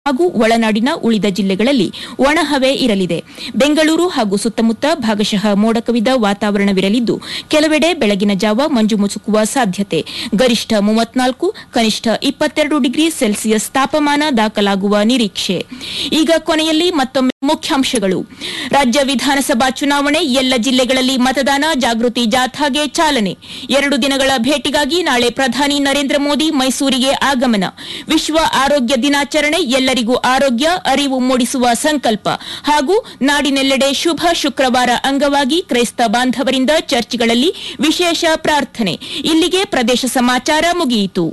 ಹಾಗೂ ಒಳನಾಡಿನ ಉಳಿದ ಜಿಲ್ಲೆಗಳಲ್ಲಿ ಒಣಹವೆ ಇರಲಿದೆ ಬೆಂಗಳೂರು ಹಾಗೂ ಸುತ್ತಮುತ್ತ ಭಾಗಶಃ ಮೋಡ ಕವಿದ ವಾತಾವರಣವಿರಲಿದ್ದು ಕೆಲವೆಡೆ ಬೆಳಗಿನ ಜಾವ ಮಂಜು ಮುಸುಕುವ ಸಾಧ್ಯತೆ ಗರಿಷ್ಠ ಮೂವತ್ನಾಲ್ಕು ಕನಿಷ್ಠ ಇಪ್ಪತ್ತೆರಡು ಡಿಗ್ರಿ ಸೆಲ್ಸಿಯಸ್ ತಾಪಮಾನ ದಾಖಲಾಗುವ ನಿರೀಕ್ಷೆ ಈಗ ಕೊನೆಯಲ್ಲಿ ಮತ್ತೊಮ್ಮೆ ಮುಖ್ಯಾಂಶಗಳು ರಾಜ್ಯ ವಿಧಾನಸಭಾ ಚುನಾವಣೆ ಎಲ್ಲ ಜಿಲ್ಲೆಗಳಲ್ಲಿ ಮತದಾನ ಜಾಗೃತಿ ಜಾಥಾಗೆ ಚಾಲನೆ ಎರಡು ದಿನಗಳ ಭೇಟಿಗಾಗಿ ನಾಳೆ ಪ್ರಧಾನಿ ನರೇಂದ್ರ ಮೋದಿ ಮೈಸೂರಿಗೆ ಆಗಮನ ವಿಶ್ವ ಆರೋಗ್ಯ ದಿನಾಚರಣೆ ಎಲ್ಲರಿಗೂ ಆರೋಗ್ಯ ಅರಿವು ಮೂಡಿಸುವ ಸಂಕಲ್ಪ ಹಾಗೂ ನಾಡಿನೆಲ್ಲೆಡೆ ಶುಭ ಶುಕ್ರವಾರ ಅಂಗವಾಗಿ ಕ್ರೈಸ್ತ ಬಾಂಧವರಿಂದ ಚರ್ಚ್ಗಳಲ್ಲಿ ವಿಶೇಷ ಪ್ರಾರ್ಥನೆ ಇಲ್ಲಿಗೆ ಪ್ರದೇಶ ಸಮಾಚಾರ ಮುಗಿಯಿತು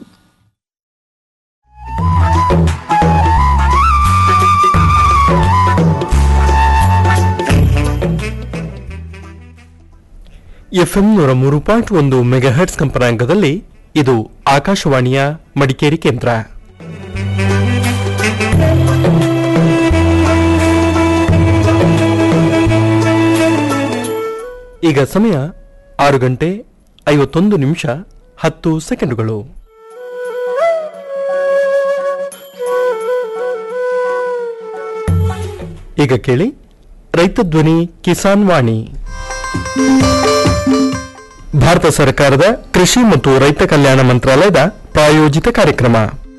ಎಫ್ಎಂ ನೂರ ಮೂರು ಪಾಯಿಂಟ್ ಒಂದು ಮೆಗಾಹರ್ಟ್ಸ್ ಕಂಪನಾಂಕದಲ್ಲಿ ಇದು ಆಕಾಶವಾಣಿಯ ಮಡಿಕೇರಿ ಕೇಂದ್ರ ಈಗ ಸಮಯ ಆರು ಗಂಟೆ ಐವತ್ತೊಂದು ನಿಮಿಷ ಹತ್ತು ಸೆಕೆಂಡುಗಳು ಈಗ ಕೇಳಿ ರೈತ ಧ್ವನಿ ಕಿಸಾನ್ ವಾಣಿ ಭಾರತ ಸರ್ಕಾರದ ಕೃಷಿ ಮತ್ತು ರೈತ ಕಲ್ಯಾಣ ಮಂತ್ರಾಲಯದ ಪ್ರಾಯೋಜಿತ ಕಾರ್ಯಕ್ರಮ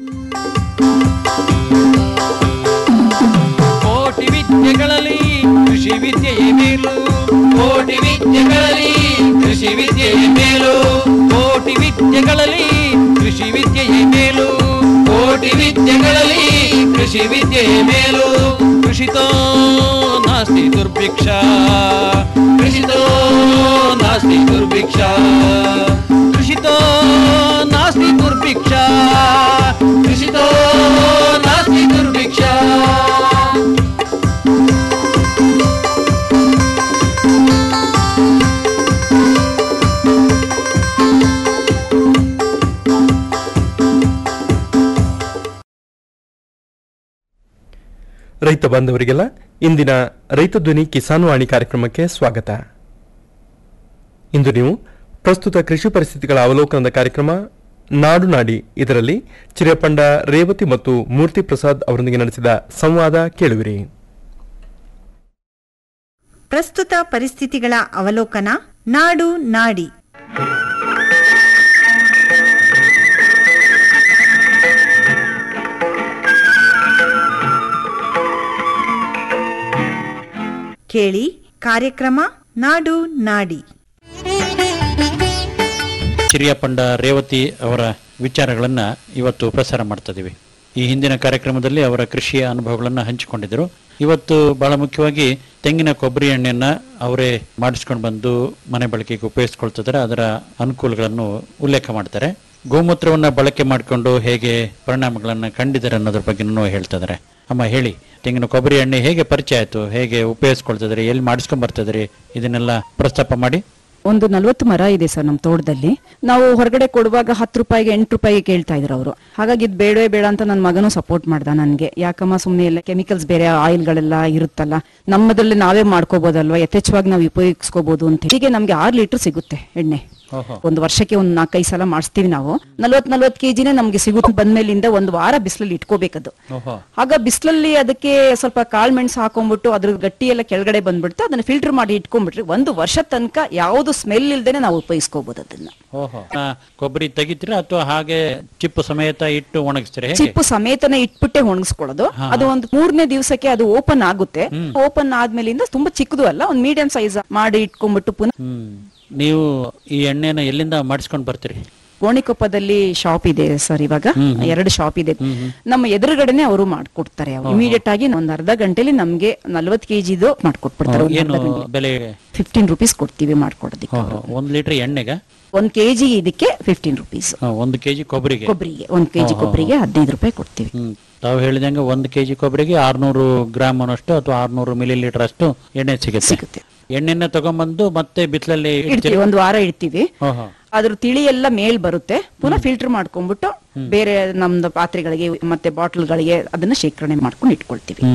ಕೋಟಿ ವಿದ್ಯೆಗಳಲ್ಲಿ ಕೃಷಿ ವಿದ್ಯೆಯೇ ಮೇಲು ಕೋಟಿ ವಿದ್ಯೆಗಳಲ್ಲಿ ಕೃಷಿ ವಿದ್ಯೆಯೇ ಮೇಲು ಕೋಟಿ ವಿದ್ಯೆಗಳಲ್ಲಿ ಕೃಷಿ ವಿದ್ಯೆಯೇ ಮೇಲು ಕೋಟಿ ವಿದ್ಯೆಗಳಲ್ಲಿ ಕೃಷಿ ವಿದ್ಯೆಯೇ ಮೇಲು ಕೃಷಿತೋ ನಾಸ್ತಿ ದುರ್ಭಿಕ್ಷ ಕೃಷಿತೋ ನಾಸ್ತಿ ದುರ್ಭಿಕ್ಷ ಕೃಷಿತೋ ನಾಸ್ತಿ ದುರ್ಭಿಕ್ಷ ಕೃಷಿತೋ ನಾಸ್ತಿ ದುರ್ಭಿಕ್ಷ ರೈತ ಬಾಂಧವರಿಗೆಲ್ಲ ಇಂದಿನ ರೈತ ಧ್ವನಿ ಕಿಸಾನ್ ವಾಣಿ ಕಾರ್ಯಕ್ರಮಕ್ಕೆ ಸ್ವಾಗತ ಇಂದು ನೀವು ಪ್ರಸ್ತುತ ಕೃಷಿ ಪರಿಸ್ಥಿತಿಗಳ ಅವಲೋಕನದ ಕಾರ್ಯಕ್ರಮ ನಾಡು ನಾಡಿ ಇದರಲ್ಲಿ ಚಿರಪಂಡ ರೇವತಿ ಮತ್ತು ಮೂರ್ತಿ ಪ್ರಸಾದ್ ಅವರೊಂದಿಗೆ ನಡೆಸಿದ ಸಂವಾದ ಕೇಳುವಿರಿ ಪ್ರಸ್ತುತ ಪರಿಸ್ಥಿತಿಗಳ ಅವಲೋಕನ ನಾಡು ನಾಡಿ ಕೇಳಿ ಕಾರ್ಯಕ್ರಮ ನಾಡು ನಾಡಿ ಚಿರಿಯಪಂಡ ರೇವತಿ ಅವರ ವಿಚಾರಗಳನ್ನು ಇವತ್ತು ಪ್ರಸಾರ ಮಾಡ್ತಾ ಇದೀವಿ ಈ ಹಿಂದಿನ ಕಾರ್ಯಕ್ರಮದಲ್ಲಿ ಅವರ ಕೃಷಿಯ ಅನುಭವಗಳನ್ನು ಹಂಚಿಕೊಂಡಿದ್ದರು ಇವತ್ತು ಬಹಳ ಮುಖ್ಯವಾಗಿ ತೆಂಗಿನ ಕೊಬ್ಬರಿ ಎಣ್ಣೆಯನ್ನ ಅವರೇ ಮಾಡಿಸ್ಕೊಂಡು ಬಂದು ಮನೆ ಬಳಕೆಗೆ ಉಪಯೋಗಿಸ್ಕೊಳ್ತಿದ್ದಾರೆ ಅದರ ಅನುಕೂಲಗಳನ್ನು ಉಲ್ಲೇಖ ಮಾಡ್ತಾರೆ ಗೋಮೂತ್ರವನ್ನ ಬಳಕೆ ಮಾಡಿಕೊಂಡು ಹೇಗೆ ಪರಿಣಾಮಗಳನ್ನು ಕಂಡಿದ್ದಾರೆ ಅನ್ನೋದ್ರ ಬಗ್ಗೆನೂ ಹೇಳ್ತಾ ಇದ್ದಾರೆ ಅಮ್ಮ ಹೇಳಿ ತೆಂಗಿನ ಕೊಬ್ಬರಿ ಎಣ್ಣೆ ಹೇಗೆ ಪರಿಚಯ ಆಯ್ತು ಹೇಗೆ ಉಪಯೋಗಿಸ್ಕೊಳ್ತಿದ್ರಿ ಎಲ್ಲಿ ಮಾಡಿಸ್ಕೊಂಡ್ ಬರ್ತಿದ್ರಿ ಇದನ್ನೆಲ್ಲ ಪ್ರಸ್ತಾಪ ಮಾಡಿ ಒಂದು ನಲ್ವತ್ತು ಮರ ಇದೆ ಸರ್ ನಮ್ಮ ತೋಟದಲ್ಲಿ ನಾವು ಹೊರಗಡೆ ಕೊಡುವಾಗ ಹತ್ತು ರೂಪಾಯಿಗೆ ಎಂಟು ರೂಪಾಯಿಗೆ ಕೇಳ್ತಾ ಇದ್ರು ಅವರು ಹಾಗಾಗಿ ಇದು ಬೇಡವೇ ಬೇಡ ಅಂತ ನನ್ನ ಮಗನೂ ಸಪೋರ್ಟ್ ಮಾಡ್ದ ನನಗೆ ಯಾಕಮ್ಮ ಸುಮ್ಮನೆ ಎಲ್ಲ ಕೆಮಿಕಲ್ಸ್ ಬೇರೆ ಆಯಿಲ್ಗಳೆಲ್ಲ ಇರುತ್ತಲ್ಲ ನಮ್ಮದ್ರಲ್ಲಿ ನಾವೇ ಮಾಡ್ಕೋಬಹುದಲ್ವಾ ಯಥೇಚ್ಛವಾಗಿ ನಾವು ಉಪಯೋಗಿಸ್ಕೋಬಹುದು ಅಂತ ಹೇಳಿ. ಹೀಗೆ ನಮ್ಗೆ ಆರು ಲೀಟರ್ ಸಿಗುತ್ತೆ ಎಣ್ಣೆ ಒಂದು ವರ್ಷಕ್ಕೆ ಒಂದು ನಾಲ್ಕೈದು ಸಲ ಮಾಡಿಸ್ತೀವಿ ನಾವು ನಲ್ವತ್ ನಲ್ವತ್ ಕೆಜಿನೇ ನಮ್ಗೆ ಸಿಗುತ್ತೆ ಬಂದ್ಮೇಲಿಂದ ಒಂದು ವಾರ ಬಿಸಿಲಲ್ಲಿ ಇಟ್ಕೋಬೇಕದು ಆಗ ಬಿಸಿಲಲ್ಲಿ ಅದಕ್ಕೆ ಸ್ವಲ್ಪ ಕಾಳು ಮೆಣಸು ಹಾಕೊಂಡ್ಬಿಟ್ಟು ಅದ್ರ ಗಟ್ಟಿ ಎಲ್ಲ ಕೆಳಗಡೆ ಬಂದ್ಬಿಡ್ತು ಅದನ್ನ ಫಿಲ್ಟರ್ ಮಾಡಿ ಇಟ್ಕೊಂಡ್ಬಿಟ್ರೆ ಒಂದು ವರ್ಷ ತನಕ ಯಾವುದು ಸ್ಮೆಲ್ ಇಲ್ದೇನೆ ನಾವು ಉಪಯೋಗಿಸ್ಕೋಬಹುದು ಅದನ್ನ ಓಹೋ ಆ, ಕೊಬ್ಬರಿ ತೆಗಿತೀರಾ ಅಥವಾ ಹಾಗೆ ಚಿಪ್ಪು ಸಮೇತ ಇಟ್ಟು ಒಣಗಿಸ್ತೀರಾ ಹೇಗೆ ಚಿಪ್ಪು ಸಮೇತನ ಇಟ್ಬಿಟ್ಟೆ ಒಣಗಿಸ್ಕೊಳ್ಳೋದು ಅದು ಒಂದು ಮೂರನೇ ದಿವಸಕ್ಕೆ ಅದು ಓಪನ್ ಆಗುತ್ತೆ ಓಪನ್ ಆದ್ಮೇಲಿಂದ ತುಂಬಾ ಚಿಕ್ಕದು ಅಲ್ಲ ಒಂದು ಮೀಡಿಯಂ ಸೈಜ್ ಮಾಡಿ ಇಟ್ಕೊಂಡ್ಬಿಟ್ಟು ಪುನಃ ಹ್ಮ್ ನೀವು ಈ ಎಣ್ಣೆನ ಎಲ್ಲಿಂದ ಮಾಡಿಸ್ಕೊಂಡು ಬರ್ತೀರಿ ಗೋಣಿಕೊಪ್ಪದಲ್ಲಿ ಶಾಪ್ ಇದೆ ಸರ್ ಇವಾಗ ಎರಡು ಶಾಪ್ ಇದೆ ನಮ್ಮ ಎದುರುಗಡೆನೆ ಅವರು ಮಾಡ್ಕೊಡ್ತಾರೆ ಇಮಿಡಿಯೇಟ್ ಆಗಿ ಒಂದ್ ಅರ್ಧ ಗಂಟೆಲಿ ನಮ್ಗೆ ನಲ್ವತ್ ಕೆಜಿದು ಮಾಡ್ಕೊಟ್ಬಿಡ್ತಾರೆ ಏನು ಬೆಲೆ ಫಿಫ್ಟೀನ್ ರುಪೀಸ್ ಕೊಡ್ತೀವಿ ಮಾಡ್ಕೊಡೋದಕ್ಕೆ ಓಹೋ, ಒಂದ್ ಲೀಟರ್ ಎಣ್ಣೆಗೆ ಒಂದ್ ಕೆಜಿ ಇದಕ್ಕೆ ಫಿಫ್ಟೀನ್ ರುಪೀಸ್ ಆ, ಒಂದು ಕೆಜಿ ಕೊಬ್ಬರಿಗೆ ಕೊಬ್ಬರಿಗೆ ಒಂದ್ ಕೆಜಿ ಕೊಬ್ಬರಿಗೆ ಹದಿನೈದು ರೂಪಾಯಿ ಕೊಡ್ತೀವಿ ಹ್ಮ್ ತಾವು ಹೇಳಿದಂಗೆ ಒಂದು ಕೆಜಿ ಕೊಬ್ಬರಿಗೆ ಆರ್ನೂರು ಗ್ರಾಮ್ ಅನ್ನಷ್ಟು ಅಥವಾ ಆರ್ನೂರು ಮಿಲಿ ಲೀಟರ್ ಅಷ್ಟು ಎಣ್ಣೆ ಸಿಗುತ್ತೆ ಸಿಗುತ್ತೆ. ಎಣ್ಣೆನ ತಗೊಂಡ್ಬಂದು ಮತ್ತೆ ಬಿಸಿಲಲ್ಲಿ ಇಡ್ತೀವಿ ಒಂದ್ ವಾರ ಇಡ್ತೀವಿ ಓಹೋ ಅದ್ರ ತಿಳಿ ಎಲ್ಲ ಮೇಲ್ ಬರುತ್ತೆ ಪುನಃ ಫಿಲ್ಟರ್ ಮಾಡ್ಕೊಂಡ್ಬಿಟ್ಟು ಬೇರೆ ನಮ್ದು ಪಾತ್ರೆಗಳಿಗೆ ಮತ್ತೆ ಬಾಟಲ್ಗಳಿಗೆ ಅದನ್ನ ಶೇಖರಣೆ ಮಾಡ್ಕೊಂಡು ಇಟ್ಕೊಳ್ತೀವಿ ಹ್ಮ್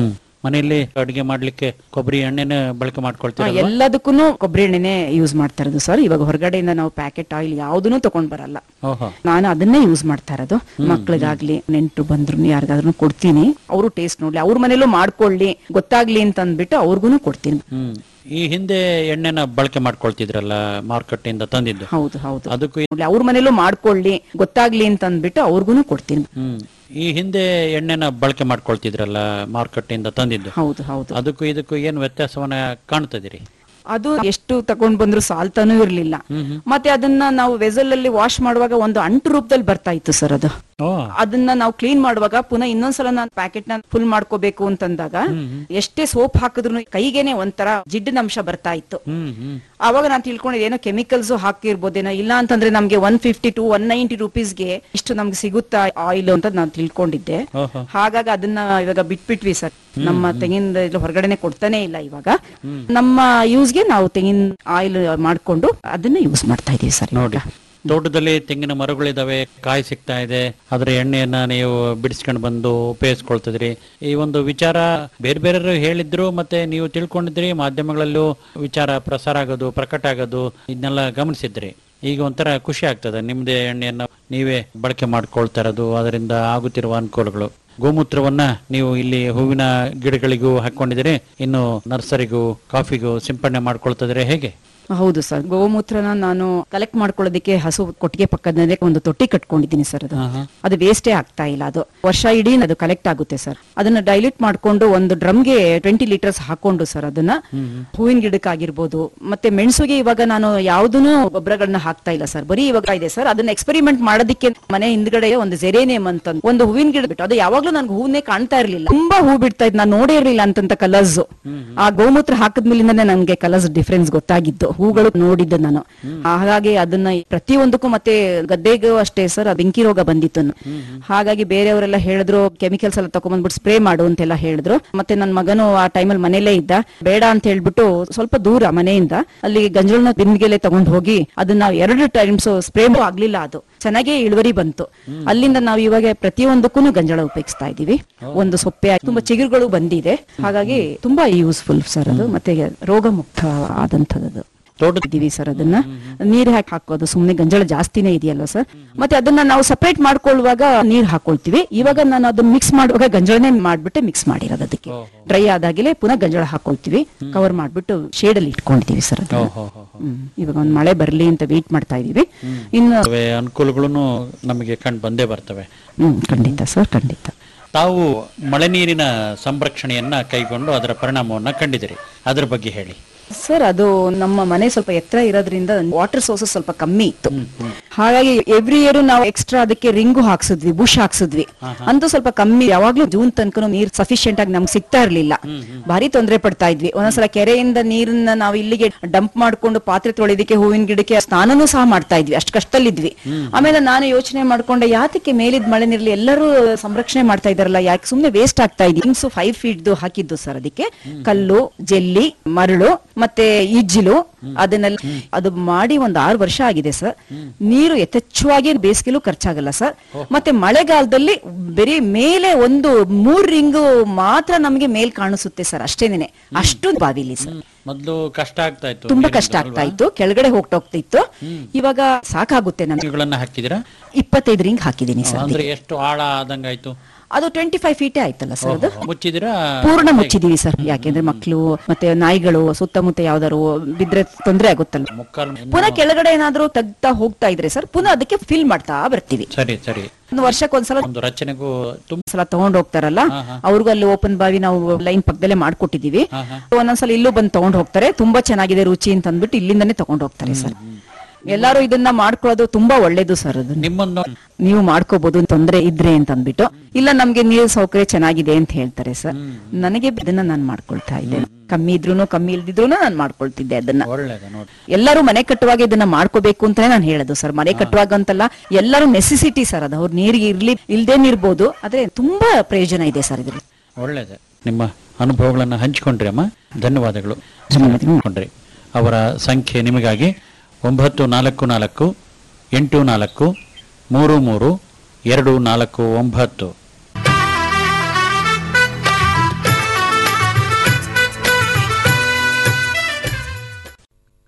ಮನೆಯಲ್ಲಿ ಅಡುಗೆ ಮಾಡ್ಲಿಕ್ಕೆ ಕೊಬ್ಬರಿ ಎಣ್ಣೆನ ಬಳಕೆ ಮಾಡ್ಕೊಳ್ತೀರಾ ಎಲ್ಲದಕ್ಕೂ ಕೊಬ್ಬರಿ ಎಣ್ಣೆನೆ ಯೂಸ್ ಮಾಡ್ತಾ ಇರೋದು ಸರ್ ಇವಾಗ ಹೊರಗಡೆಯಿಂದ ನಾವು ಪ್ಯಾಕೆಟ್ ಆಯಿಲ್ ಯಾವ್ದನ್ನು ತಗೊಂಡ್ ಬರಲ್ಲ ಓಹೋ ನಾನು ಅದನ್ನೇ ಯೂಸ್ ಮಾಡ್ತಾ ಇರೋದು ಮಕ್ಳಿಗಾಗ್ಲಿ ನೆಂಟರು ಬಂದ್ರು ಯಾರಿಗಾದ್ರೂ ಕೊಡ್ತೀನಿ ಅವರು ಟೇಸ್ಟ್ ನೋಡ್ಲಿ ಅವ್ರ ಮನೇಲೂ ಮಾಡ್ಕೊಳ್ಳಿ ಗೊತ್ತಾಗ್ಲಿ ಅಂತ ಅಂದ್ಬಿಟ್ಟು ಅವ್ರಿಗೂ ಕೊಡ್ತೀನಿ ಹ್ಮ್ ಈ ಹಿಂದೆ ಎಣ್ಣೆನ ಬಳಕೆ ಮಾಡ್ಕೊಳ್ತಿದ್ರಲ್ಲ ಮಾರ್ಕೆಟ್ ಇಂದ ತಂದಿದ್ದು ಹೌದು ಹೌದು ಅದಕ್ಕೂ ಈ- ನೋಡ್ಲಿ ಅವ್ರ ಮನೇಲೂ ಮಾಡ್ಕೊಳ್ಳಿ ಗೊತ್ತಾಗ್ಲಿ ಅಂತ ಅಂದ್ಬಿಟ್ಟು ಅವ್ರಿಗೂ ಕೊಡ್ತೀನಿ ಹ್ಮ್ ಈ ಹಿಂದೆ ಎಣ್ಣೆನ ಬಳಕೆ ಮಾಡ್ಕೊಳ್ತಿದ್ರಲ್ಲ ಮಾರ್ಕೆಟ್ ಇಂದ ತಂದಿದ್ದು ಹೌದು ಹೌದು ಅದಕ್ಕೂ ಇದಕ್ಕೂ ಏನು ವ್ಯತ್ಯಾಸವನ್ನ ಕಾಣ್ತದಿರಿ ಅದು ಎಷ್ಟು ತಗೊಂಡ್ ಬಂದ್ರು ಸಾಲ್ತಾನೂ ಇರ್ಲಿಲ್ಲ ಮತ್ತೆ ಅದನ್ನ ನಾವು ವೆಸಲ್ ಅಲ್ಲಿ ವಾಶ್ ಮಾಡುವಾಗ ಒಂದು ಅಂಟು ರೂಪದಲ್ಲಿ ಬರ್ತಾ ಇತ್ತು ಸರ್ ಅದು ಓ ಅದನ್ನ ನಾವು ಕ್ಲೀನ್ ಮಾಡುವಾಗ ಪುನಃ ಇನ್ನೊಂದ್ಸಲ ನಾನು ಪ್ಯಾಕೆಟ್ ನ ಫುಲ್ ಮಾಡ್ಕೋಬೇಕು ಅಂತಂದಾಗ ಎಷ್ಟೇ ಸೋಪ್ ಹಾಕಿದ್ರು ಕೈಗೇನೆ ಒಂಥರ ಜಿಡ್ಡಿನ ಅಂಶ ಬರ್ತಾ ಇತ್ತು ಹ್ಮ್ ಹ್ಮ್ ಅವಾಗ ನಾನು ತಿಳ್ಕೊಂಡಿದ್ದೆ ಏನೋ ಕೆಮಿಕಲ್ಸ್ ಹಾಕಿರ್ಬೋದೇನೋ ಇಲ್ಲ ಅಂತಂದ್ರೆ ನಮ್ಗೆ one fifty to one ninety ರುಪೀಸ್ಗೆ ಇಷ್ಟು ನಮ್ಗೆ ಸಿಗುತ್ತಾ ಆಯಿಲ್ ಅಂತ ನಾನು ತಿಳ್ಕೊಂಡಿದ್ದೆ ಓಹೋ ಹಾಗಾಗಿ ಅದನ್ನ ಇವಾಗ ಬಿಟ್ಬಿಟ್ವಿ ಸರ್ ನಮ್ಮ ತೆಂಗಿನ ಇದು ಹೊರಗಡೆನೆ ಕೊಡ್ತಾನೆ ಇಲ್ಲ ಇವಾಗ ನಮ್ಮ ಯೂಸ್ಗೆ ನಾವು ತೆಂಗಿನ ಆಯಿಲ್ ಮಾಡ್ಕೊಂಡು ಅದನ್ನ ಯೂಸ್ ಮಾಡ್ತಾ ಇದೀವಿ ಸರ್ ನೋಡಿ ತೋಟದಲ್ಲಿ ತೆಂಗಿನ ಮರಗಳಿದಾವೆ ಕಾಯಿ ಸಿಗ್ತಾ ಇದೆ ಅದರ ಎಣ್ಣೆಯನ್ನ ನೀವು ಬಿಡಿಸ್ಕೊಂಡು ಬಂದು ಉಪಯೋಗಿಸ್ಕೊಳ್ತಿದ್ರಿ ಈ ಒಂದು ವಿಚಾರ ಬೇರೆ ಬೇರೆಯವರು ಹೇಳಿದ್ರು ಮತ್ತೆ ನೀವು ತಿಳ್ಕೊಂಡಿದ್ರಿ ಮಾಧ್ಯಮಗಳಲ್ಲೂ ವಿಚಾರ ಪ್ರಸಾರ ಆಗೋದು ಪ್ರಕಟ ಆಗೋದು ಇದನ್ನೆಲ್ಲ ಗಮನಿಸಿದ್ರಿ ಈಗ ಒಂಥರ ಖುಷಿ ಆಗ್ತದೆ ನಿಮ್ದೇ ಎಣ್ಣೆಯನ್ನ ನೀವೇ ಬಳಕೆ ಮಾಡ್ಕೊಳ್ತಾ ಇರೋದು ಅದರಿಂದ ಆಗುತ್ತಿರುವ ಅನುಕೂಲಗಳು ಗೋಮೂತ್ರವನ್ನ ನೀವು ಇಲ್ಲಿ ಹೂವಿನ ಗಿಡಗಳಿಗೂ ಹಾಕೊಂಡಿದ್ದೀರಿ ಇನ್ನು ನರ್ಸರಿಗೂ ಕಾಫಿಗೂ ಸಿಂಪಡಣೆ ಮಾಡ್ಕೊಳ್ತಿದ್ರೆ ಹೇಗೆ ಹೌದು ಸರ್ ಗೋಮೂತ್ರನ ನಾನು ಕಲೆಕ್ಟ್ ಮಾಡ್ಕೊಳ್ಳೋದಕ್ಕೆ ಹಸು ಕೊಟ್ಟಿಗೆ ಪಕ್ಕದಲ್ಲೇ ಒಂದು ತೊಟ್ಟಿ ಕಟ್ಕೊಂಡಿದ್ದೀನಿ ಸರ್ ಅದು ಅದು ವೇಸ್ಟೇ ಆಗ್ತಾ ಇಲ್ಲ ಅದು ವರ್ಷ ಇಡೀ ಅದು ಕಲೆಕ್ಟ್ ಆಗುತ್ತೆ ಸರ್ ಅದನ್ನ ಡೈಲ್ಯೂಟ್ ಮಾಡ್ಕೊಂಡು ಒಂದು ಡ್ರಮ್ಗೆ ಟ್ವೆಂಟಿ ಲೀಟರ್ಸ್ ಹಾಕೊಂಡು ಸರ್ ಅದನ್ನ ಹೂವಿನ ಗಿಡಕ್ಕಾಗಿರ್ಬೋದು ಮತ್ತೆ ಮೆಣಸುಗೆ ಇವಾಗ ನಾನು ಯಾವ್ದೂನು ಗೊಬ್ಬರಗಳನ್ನ ಹಾಕ್ತಾ ಇಲ್ಲ ಸರ್ ಬರೀ ಇವಾಗ ಇದೆ ಸರ್ ಅದನ್ನ ಎಕ್ಸ್ಪೆರಿಮೆಂಟ್ ಮಾಡೋದಕ್ಕೆ ಮನೆ ಹಿಂದ್ಗಡೆ ಒಂದು ಜೆರೇನಿಯಂ ಅಂತ ಒಂದು ಹೂವಿನ ಗಿಡ ಬಿಟ್ಟು ಅದು ಯಾವಾಗ್ಲೂ ನನ್ಗೆ ಹೂವನ್ನೇ ಕಾಣ್ತಾ ಇರ್ಲಿಲ್ಲ ತುಂಬಾ ಹೂ ಬಿಡ್ತಾ ಇದ್ ನಾನು ನೋಡೇ ಇರ್ಲಿಲ್ಲ ಅಂತಂತ ಕಲರ್ಸ್ ಆ ಗೋಮೂತ್ರ ಹಾಕಿದ್ಮೇಲಿಂದಾನೆ ನನ್ಗೆ ಕಲರ್ಸ್ ಡಿಫ್ರೆನ್ಸ್ ಗೊತ್ತಾಗಿದ್ದು ಹೂಗಳು ನೋಡಿದ್ದು ನಾನು ಹಾಗಾಗಿ ಅದನ್ನ ಪ್ರತಿಯೊಂದಕ್ಕೂ ಮತ್ತೆ ಗದ್ದೆಗೂ ಅಷ್ಟೇ ಸರ್ ಬೆಂಕಿ ರೋಗ ಬಂದಿತ್ತು ನ- ಹಾಗಾಗಿ ಬೇರೆಯವರೆಲ್ಲ ಹೇಳಿದ್ರು ಕೆಮಿಕಲ್ಸ್ ಎಲ್ಲ ತಗೊಂಡ್ಬಂದ್ಬಿಟ್ಟು ಸ್ಪ್ರೇ ಮಾಡು ಅಂತೆಲ್ಲ ಹೇಳಿದ್ರು ಮತ್ತೆ ನನ್ನ ಮಗನು ಆ ಟೈಮಲ್ಲಿ ಮನೇಲೇ ಇದ್ದ ಬೇಡ ಅಂತ ಹೇಳ್ಬಿಟ್ಟು ಸ್ವಲ್ಪ ದೂರ ಮನೆಯಿಂದ ಅಲ್ಲಿ ಗಂಜಲನ ಬಿಂದಿಗೆಲೆ ತಗೊಂಡ್ ಹೋಗಿ ಅದನ್ನ ಎರಡು ಟೈಮ್ಸ್ ಸ್ಪ್ರೇ ಆಗ್ಲಿಲ್ಲ ಅದು ಚೆನ್ನಾಗೇ ಇಳುವರಿ ಬಂತು ಅಲ್ಲಿಂದ ನಾವು ಇವಾಗ ಪ್ರತಿಯೊಂದಕ್ಕೂ ಗಂಜಳ ಉಪಯೋಗಿಸ್ತಾ ಇದೀವಿ ಒಂದು ಸೊಪ್ಪೆ ಆಗಿ ತುಂಬಾ ಚಿಗುರುಗಳು ಬಂದಿದೆ ಹಾಗಾಗಿ ತುಂಬಾ ಯೂಸ್ಫುಲ್ ಸರ್ ಅದು ಮತ್ತೆ ರೋಗ ಮುಕ್ತ ಆದಂತದ್ದು ತೋಟದ ಇದೀವಿ ಸರ್ ಅದನ್ನ ನೀರ್ ಹಾಕಿ ಹಾಕೋದು ಸುಮ್ನೆ ಗಂಜಳ ಜಾಸ್ತಿನೇ ಇದೆಯಲ್ಲ ಸರ್ ಮತ್ತೆ ಅದನ್ನ ನಾವು ಸಪರೇಟ್ ಮಾಡ್ಕೊಳ್ಳುವಾಗ ನೀರ್ ಹಾಕೊಳ್ತೀವಿ ಇವಾಗ ನಾನು ಅದನ್ನ ಮಿಕ್ಸ್ ಮಾಡುವಾಗ ಗಂಜಳನೆ ಮಾಡ್ಬಿಟ್ಟು ಮಿಕ್ಸ್ ಮಾಡಿರೋದು ಅದಕ್ಕೆ ಡ್ರೈ ಆದಾಗಲೇ ಪುನಃ ಗಂಜಳ ಹಾಕೊಳ್ತೀವಿ ಕವರ್ ಮಾಡ್ಬಿಟ್ಟು ಶೇಡ್ ಅಲ್ಲಿ ಇಟ್ಕೊಂಡಿದೀವಿ ಸರ್ ಅದನ್ನ ಓಹೋ ಹೋ ಹ್ಮ್. ಇವಾಗ ಒಂದ್ ಮಳೆ ಬರ್ಲಿ ಅಂತ ವೇಟ್ ಮಾಡ್ತಾ ಇದೀವಿ ಇನ್ನು ಅನುಕೂಲಗಳು ನಮಗೆ ಕಂಡು ಬಂದೇ ಬರ್ತವೆ ಹ್ಮ್ ಖಂಡಿತ ಸರ್ ಖಂಡಿತ ತಾವು ಮಳೆ ನೀರಿನ ಸಂರಕ್ಷಣೆಯನ್ನ ಕೈಗೊಂಡು ಅದರ ಪರಿಣಾಮವನ್ನ ಕಂಡಿದ್ದೀರಿ ಅದ್ರ ಬಗ್ಗೆ ಹೇಳಿ ಸರ್ ಅದು ನಮ್ಮ ಮನೆ ಸ್ವಲ್ಪ ಎತ್ತರ ಇರೋದ್ರಿಂದ ವಾಟರ್ ಸೋರ್ಸಸ್ ಸ್ವಲ್ಪ ಕಮ್ಮಿ ಇತ್ತು ಹಾಗಾಗಿ ಎವ್ರಿ ಇಯರ್ ನಾವು ಎಕ್ಸ್ಟ್ರಾ ಅದಕ್ಕೆ ರಿಂಗು ಹಾಕ್ಸಿದ್ವಿ ಬುಷ್ ಹಾಕ್ಸಿದ್ವಿ ಅಂತೂ ಸ್ವಲ್ಪ ಕಮ್ಮಿ ಯಾವಾಗ್ಲೂ ಜೂನ್ ತನಕ ನೀರ್ ಸಫಿಶಿಯಂಟ್ ಆಗಿ ನಮ್ಗೆ ಸಿಗ್ತಾ ಇರ್ಲಿಲ್ಲ ಭಾರಿ ತೊಂದರೆ ಪಡ್ತಾ ಇದ್ವಿ ಒಂದೊಂದ್ಸಲ ಕೆರೆಯಿಂದ ನೀರನ್ನ ನಾವು ಇಲ್ಲಿಗೆ ಡಂಪ್ ಮಾಡ್ಕೊಂಡು ಪಾತ್ರೆ ತೊಳೆದಕ್ಕೆ ಹೂವಿನ ಗಿಡಕ್ಕೆ ಸ್ನಾನನೂ ಸಹ ಮಾಡ್ತಾ ಇದ್ವಿ ಅಷ್ಟು ಕಷ್ಟದಲ್ಲಿದ್ವಿ ಆಮೇಲೆ ನಾನು ಯೋಚನೆ ಮಾಡ್ಕೊಂಡೆ ಯಾತಕ್ಕೆ ಮೇಲಿದ್ ಮಳೆ ನೀರ್ಲಿ ಎಲ್ಲರೂ ಸಂರಕ್ಷಣೆ ಮಾಡ್ತಾ ಇದಾರಲ್ಲ ಯಾಕೆ ಸುಮ್ನೆ ವೇಸ್ಟ್ ಆಗ್ತಾ ಇದೆ ಹಿಂಗ್ಸು ಫೈವ್ ಫೀಟ್ ಹಾಕಿದ್ದು ಸರ್ ಅದಕ್ಕೆ ಕಲ್ಲು ಜೆಲ್ಲಿ ಮರಳು ಮತ್ತೆ ಇಜ್ಜಿಲು ಅದನ್ನೆಲ್ಲ ಅದು ಮಾಡಿ ಒಂದು ಆರು ವರ್ಷ ಆಗಿದೆ ಸರ್ ನೀರು ಯಥೇಚ್ಛವಾಗಿ ಬೇಸಿಗೆಲೂ ಖರ್ಚಾಗಲ್ಲ ಸರ್ ಮತ್ತೆ ಮಳೆಗಾಲದಲ್ಲಿ ಬರೀ ಮೇಲೆ ಒಂದು ಮೂರ್ ರಿಂಗು ಮಾತ್ರ ನಮಗೆ ಮೇಲ್ ಕಾಣಿಸುತ್ತೆ ಸರ್ ಅಷ್ಟೇನೆ ಅಷ್ಟು ಬಾವಿಲಿ ಸರ್ ಮೊದಲು ಕಷ್ಟ ಆಗ್ತಾ ಇತ್ತು ತುಂಬಾ ಕಷ್ಟ ಆಗ್ತಾ ಇತ್ತು ಕೆಳಗಡೆ ಹೋಗ್ತಾ ಇತ್ತು ಇವಾಗ ಸಾಕಾಗುತ್ತೆ ನಮ್ಗೆ ನೀರುಗಳನ್ನ ಹಾಕಿದಿರಾ ಇಪ್ಪತ್ತೈದು ರಿಂಗ್ ಹಾಕಿದೀನಿ ಸರ್ ಅಂದ್ರೆ ಎಷ್ಟು ಆಳ ಆದಂಗಾಯ್ತು ಅದು ಟ್ವೆಂಟಿ ಫೈವ್ ಫೀಟೇ ಆಯ್ತಲ್ಲ ಸರ್ ಅದು ಮುಚ್ಚಿದಿರಾ ಪೂರ್ಣ ಮುಚ್ಚಿದೀವಿ ಸರ್ ಯಾಕೆಂದ್ರೆ ಮಕ್ಕಳು ಮತ್ತೆ ನಾಯಿಗಳು ಸುತ್ತಮುತ್ತ ಯಾವ್ದಾರು ಬಿದ್ರೆ ತೊಂದ್ರೆ ಆಗುತ್ತಲ್ಲ ಮುಕ್ಕಾಲು ಪುನಃ ಕೆಳಗಡೆ ಏನಾದ್ರೂ ತೆಗ್ತಾ ಹೋಗ್ತಾ ಇದ್ರೆ ಸರ್ ಪುನಃ ಅದಕ್ಕೆ ಫಿಲ್ ಮಾಡ್ತಾ ಬರ್ತೀವಿ ಸರಿ ಸರಿ ಒಂದು ವರ್ಷಕ್ಕೊಂದ್ಸಲ ಒಂದು ರಚನೆಗೂ ತುಂಬಾ ಸಲ ತಗೊಂಡ್ ಹೋಗ್ತಾರಲ್ಲ ಅವ್ರಿಗೂ ಅಲ್ಲಿ ಓಪನ್ ಬಾವಿ ನಾವು ಲೈನ್ ಪಕ್ಕದಲ್ಲೇ ಮಾಡ್ಕೊಟ್ಟಿದೀವಿ ಒಂದೊಂದ್ಸಲ ಇಲ್ಲೂ ಬಂದು ತಗೊಂಡ್ ಹೋಗ್ತಾರೆ ತುಂಬಾ ಚೆನ್ನಾಗಿದೆ ರುಚಿ ಅಂತ ಅಂದ್ಬಿಟ್ಟು ಇಲ್ಲಿಂದಾನೇ ತಗೊಂಡ್ ಹೋಗ್ತಾರೆ ಸರ್ ಎಲ್ಲಾರು ಇದನ್ನ ಮಾಡ್ಕೊಳ್ಳೋದು ತುಂಬಾ ಒಳ್ಳೇದು ಸರ್ ಅದು ನಿಮ್ಮನ್ನು ನೀವು ಮಾಡ್ಕೋಬಹುದು ತೊಂದ್ರೆ ಇದ್ರೆ ಅಂತ ಅಂದ್ಬಿಟ್ಟು ಇಲ್ಲ ನಮ್ಗೆ ನೀರು ಸೌಕರ್ಯ ಚೆನ್ನಾಗಿದೆ ಅಂತ ಹೇಳ್ತಾರೆ ಸರ್ ನನಗೆ ಇದನ್ನ ನಾನು ಮಾಡ್ಕೊಳ್ತಾ ಇದ್ದೆ ಕಮ್ಮಿ ಇದ್ರೂನು ಕಮ್ಮಿ ಇಲ್ದಿದ್ರು ನಾನು ಮಾಡ್ಕೊಳ್ತಿದ್ದೆ ಅದನ್ನ ಒಳ್ಳೇದು ನೋಡಿ ಎಲ್ಲರೂ ಮನೆ ಕಟ್ಟುವಾಗ ಇದನ್ನ ಮಾಡ್ಕೋಬೇಕು ಅಂತಾನೆ ನಾನು ಹೇಳೋದು ಸರ್ ಮನೆ ಕಟ್ಟುವಾಗ ಅಂತಲ್ಲ ಎಲ್ಲರೂ ನೆಸೆಸಿಟಿ ಸರ್ ಅದು ಅವ್ರ ನೀರಿಗೆ ಇರ್ಲಿ ಇಲ್ದೇನೆ ಇರ್ಬೋದು ಆದ್ರೆ ತುಂಬಾ ಪ್ರಯೋಜನ ಇದೆ ಸರ್ ಇದ್ರಲ್ಲಿ ಒಳ್ಳೇದು ನಿಮ್ಮ ಅನುಭವಗಳನ್ನು ಹಂಚಿಕೊಂಡ್ರಿ ಅಮ್ಮ ಧನ್ಯವಾದಗಳು ಧನ್ಯವಾದಗಳು. ಹಂಚಿಕೊಂಡ್ರಿ ಅವರ ಸಂಖ್ಯೆ ನಿಮಗಾಗಿ ಒಂಬತ್ತು ನಾಲ್ಕು ನಾಲ್ಕು ಎಂಟು ನಾಲ್ಕು ಮೂರು ಮೂರು ಎರಡು ನಾಲ್ಕು ಒಂಬತ್ತು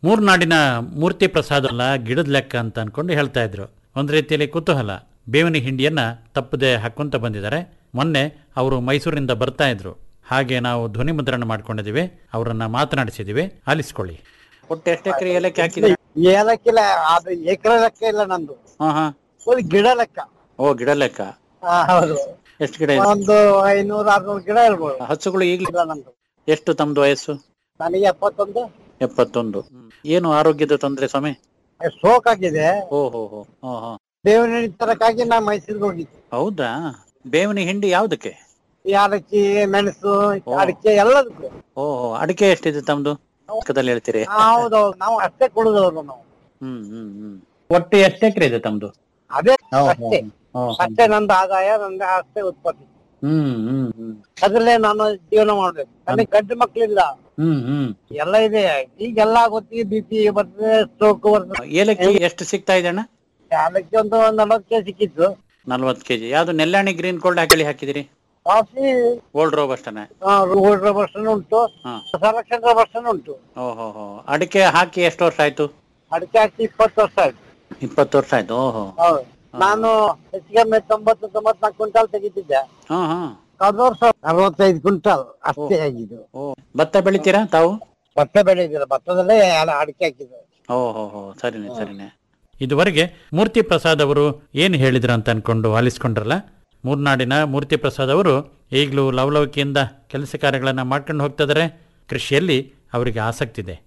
ಮೂರ್ನಾಡಿನ ಮೂರ್ತಿ ಪ್ರಸಾದ ಅಲ್ಲ ಗಿಡದ ಲೆಕ್ಕ ಅಂತ ಅನ್ಕೊಂಡು ಹೇಳ್ತಾ ಇದ್ರು ಒಂದು ರೀತಿಯಲ್ಲಿ ಕುತೂಹಲ ಬೇವಿನ ಹಿಂಡಿಯನ್ನ ತಪ್ಪದೆ ಹಾಕೊಂತ ಬಂದಿದ್ದಾರೆ ಮೊನ್ನೆ ಅವರು ಮೈಸೂರಿನಿಂದ ಬರ್ತಾ ಇದ್ರು ಹಾಗೆ ನಾವು ಧ್ವನಿ ಮುದ್ರಣ ಮಾಡ್ಕೊಂಡಿದ್ದೀವಿ ಅವರನ್ನ ಮಾತನಾಡಿಸಿದ್ದೀವಿ ಆಲಿಸ್ಕೊಳ್ಳಿ ಒಟ್ಟು ಎಷ್ಟು ಎಕರೆ ಏಲಕ್ಕಿ ಹಾಕಿದ್ರೆ ಏಲಕ್ಕಿಲ್ಲ ಅದು ಎಕರೆ ಲೆಕ್ಕ ಇಲ್ಲ ನಂದು ಹಾ ಹಾ ಒಂದು ಗಿಡ ಲೆಕ್ಕ ಓ ಗಿಡ ಲೆಕ್ಕ ಆ, ಹೌದು ಎಷ್ಟು ಗಿಡ ಇದೆ ಒಂದು ಐನೂರ ಆರ್ನೂರು ಗಿಡ ಇರ್ಬೋದು ಹಸುಗಳು ಈಗಲೂ ಗಿಡ ನಂದು ಎಷ್ಟು ತಮ್ದು ವಯಸ್ಸು ನನಗೆ ಎಪ್ಪತ್ತೊಂದು ಎಪ್ಪತ್ತೊಂದು ಏನು ಆರೋಗ್ಯದ ತೊಂದರೆ ಸ್ವಾಮಿ ಸ್ಟ್ರೋಕ್ ಆಗಿದೆ ಓ ಹೋ ಹೋ ಹೋ ಹೋ ಬೇವಿನ ತರಕ್ಕಾಗಿ ನಾ ಮೈಸೂರಿಗೆ ಹೋಗಿದ್ದೆ ಹೌದಾ ಬೇವಿನ ಹಿಂಡಿ ಯಾವುದಕ್ಕೆ ಯಾಲಕ್ಕಿ ಮೆಣಸು ಓ. ಅಡಿಕೆ ಎಲ್ಲದಕ್ಕೂ ಓಹೋ ಅಡಿಕೆ ಎಷ್ಟಿದೆ ತಮ್ದು ಪಕ್ಕದಲ್ಲಿ ಹೇಳ್ತೀರಿ ಹೌದೌದು ನಾವು ಅಷ್ಟೇ ಕೊಡುದವ್ರು ನಾವು ಹ್ಮ್ ಹ್ಮ್ ಹ್ಮ್ ಒಟ್ಟು ಎಷ್ಟು ಎಕರೆ ಇದೆ ತಮ್ದು ಅದೇ ಅಷ್ಟೇ ಅಷ್ಟೇ ನಂದು ಆದಾಯ ನಂದು ಅಷ್ಟೇ ಉತ್ಪತ್ತಿ ಹ್ಮ್ ಹ್ಮ್ ಹ್ಮ್ ಅದ್ರಲ್ಲೇ ನಾನು ಜೀವನ ಮಾಡ್ಬೇಕು ನನಗೆ ಗಂಡು ಮಕ್ಳಿಲ್ಲ ಹ್ಮ್ ಹ್ಮ್ ಎಲ್ಲ ಇದೆ ಈಗೆಲ್ಲ ಗೊತ್ತಿ ಬಿ ಪಿ ಬರ್ತದೆ ಸ್ಟ್ರೋಕ್ ಬರ್ತದೆ ಏಲಕ್ಕಿ ಎಷ್ಟು ಸಿಗ್ತಾ ಇದೆ ಅಣ್ಣ ಯಾಲಕ್ಕಿ ಒಂದು ನಲವತ್ತು ಕೆ ಸಿಕ್ಕಿತ್ತು ನಲ್ವತ್ತು ಕೆಜಿ ಯಾವ್ದು ನೆಲ್ಲಾಣಿ ಗ್ರೀನ್ ಗೋಲ್ಡ್ ಹಾಕಿ ಹಾಕಿದಿರಿ ಕಾಫಿ ಓಲ್ಡ್ ರೋಬ್ ಅಷ್ಟನೇ ರೋಡ್ ರಬರ್ಸನ್ ಉಂಟು ಹಾ. ಸೆಲೆಕ್ಷನ್ ರಬರ್ಸನ್ ಉಂಟು ಓಹೋ ಹೋ ಅಡಿಕೆ ಹಾಕಿ ಎಷ್ಟು ವರ್ಷ ಆಯ್ತು ಅಡಿಕೆ ಹಾಕಿ ಇಪ್ಪತ್ತು ವರ್ಷ ಆಯ್ತು ಇಪ್ಪತ್ತು ವರ್ಷ ಆಯ್ತು ಓಹೋ ಹೌದು ನಾನು ಹೆಚ್ಚಿಗೆ ತೊಂಬತ್ತು ತೊಂಬತ್ನಾಲ್ಕು ಕ್ವಿಂಟಾಲ್ ತೆಗಿತಿದ್ದೆ ಹಾ ಹಾ ಕಳೆದ ವರ್ಷ ಅರವತ್ತೈದು ಕ್ವಿಂಟಾಲ್ ಅಷ್ಟೇ ಆಗಿದ್ದು ಓ ಭತ್ತ ಬೆಳಿತೀರಾ ತಾವು ಭತ್ತ ಬೆಳೆದಿಲ್ಲ ಭತ್ತದಲ್ಲೇ ಎಲ್ಲ ಅಡಿಕೆ ಹಾಕಿದ್ದು ಓಹೋ ಹೋ ಸರಿನೆ ಸರಿನೆ ಇದುವರೆಗೆ ಮೂರ್ತಿ ಪ್ರಸಾದ್ ಅವರು ಏನು ಹೇಳಿದ್ರು ಅಂತ ಅನ್ಕೊಂಡು ಆಲಿಸ್ಕೊಂಡ್ರಲ್ಲ ಮೂರ್ನಾಡಿನ ಮೂರ್ತಿ ಪ್ರಸಾದ್ ಅವರು ಈಗಲೂ ಲವಲವಿಕೆಯಿಂದ ಕೆಲಸ ಕಾರ್ಯಗಳನ್ನು ಮಾಡ್ಕೊಂಡು ಹೋಗ್ತಿದ್ದಾರೆ ಕೃಷಿಯಲ್ಲಿ ಅವರಿಗೆ ಆಸಕ್ತಿ ಇದೆ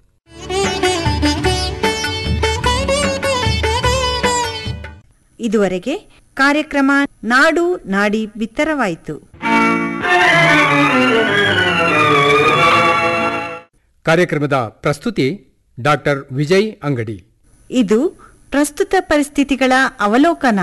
ಇದುವರೆಗೆ ಕಾರ್ಯಕ್ರಮ ನಾಡು ನಾಡಿ ಬಿತ್ತರವಾಯಿತು ಕಾರ್ಯಕ್ರಮದ ಪ್ರಸ್ತುತಿ ಡಾಕ್ಟರ್ ವಿಜಯ್ ಅಂಗಡಿ ಇದು ಪ್ರಸ್ತುತ ಪರಿಸ್ಥಿತಿಗಳ ಅವಲೋಕನ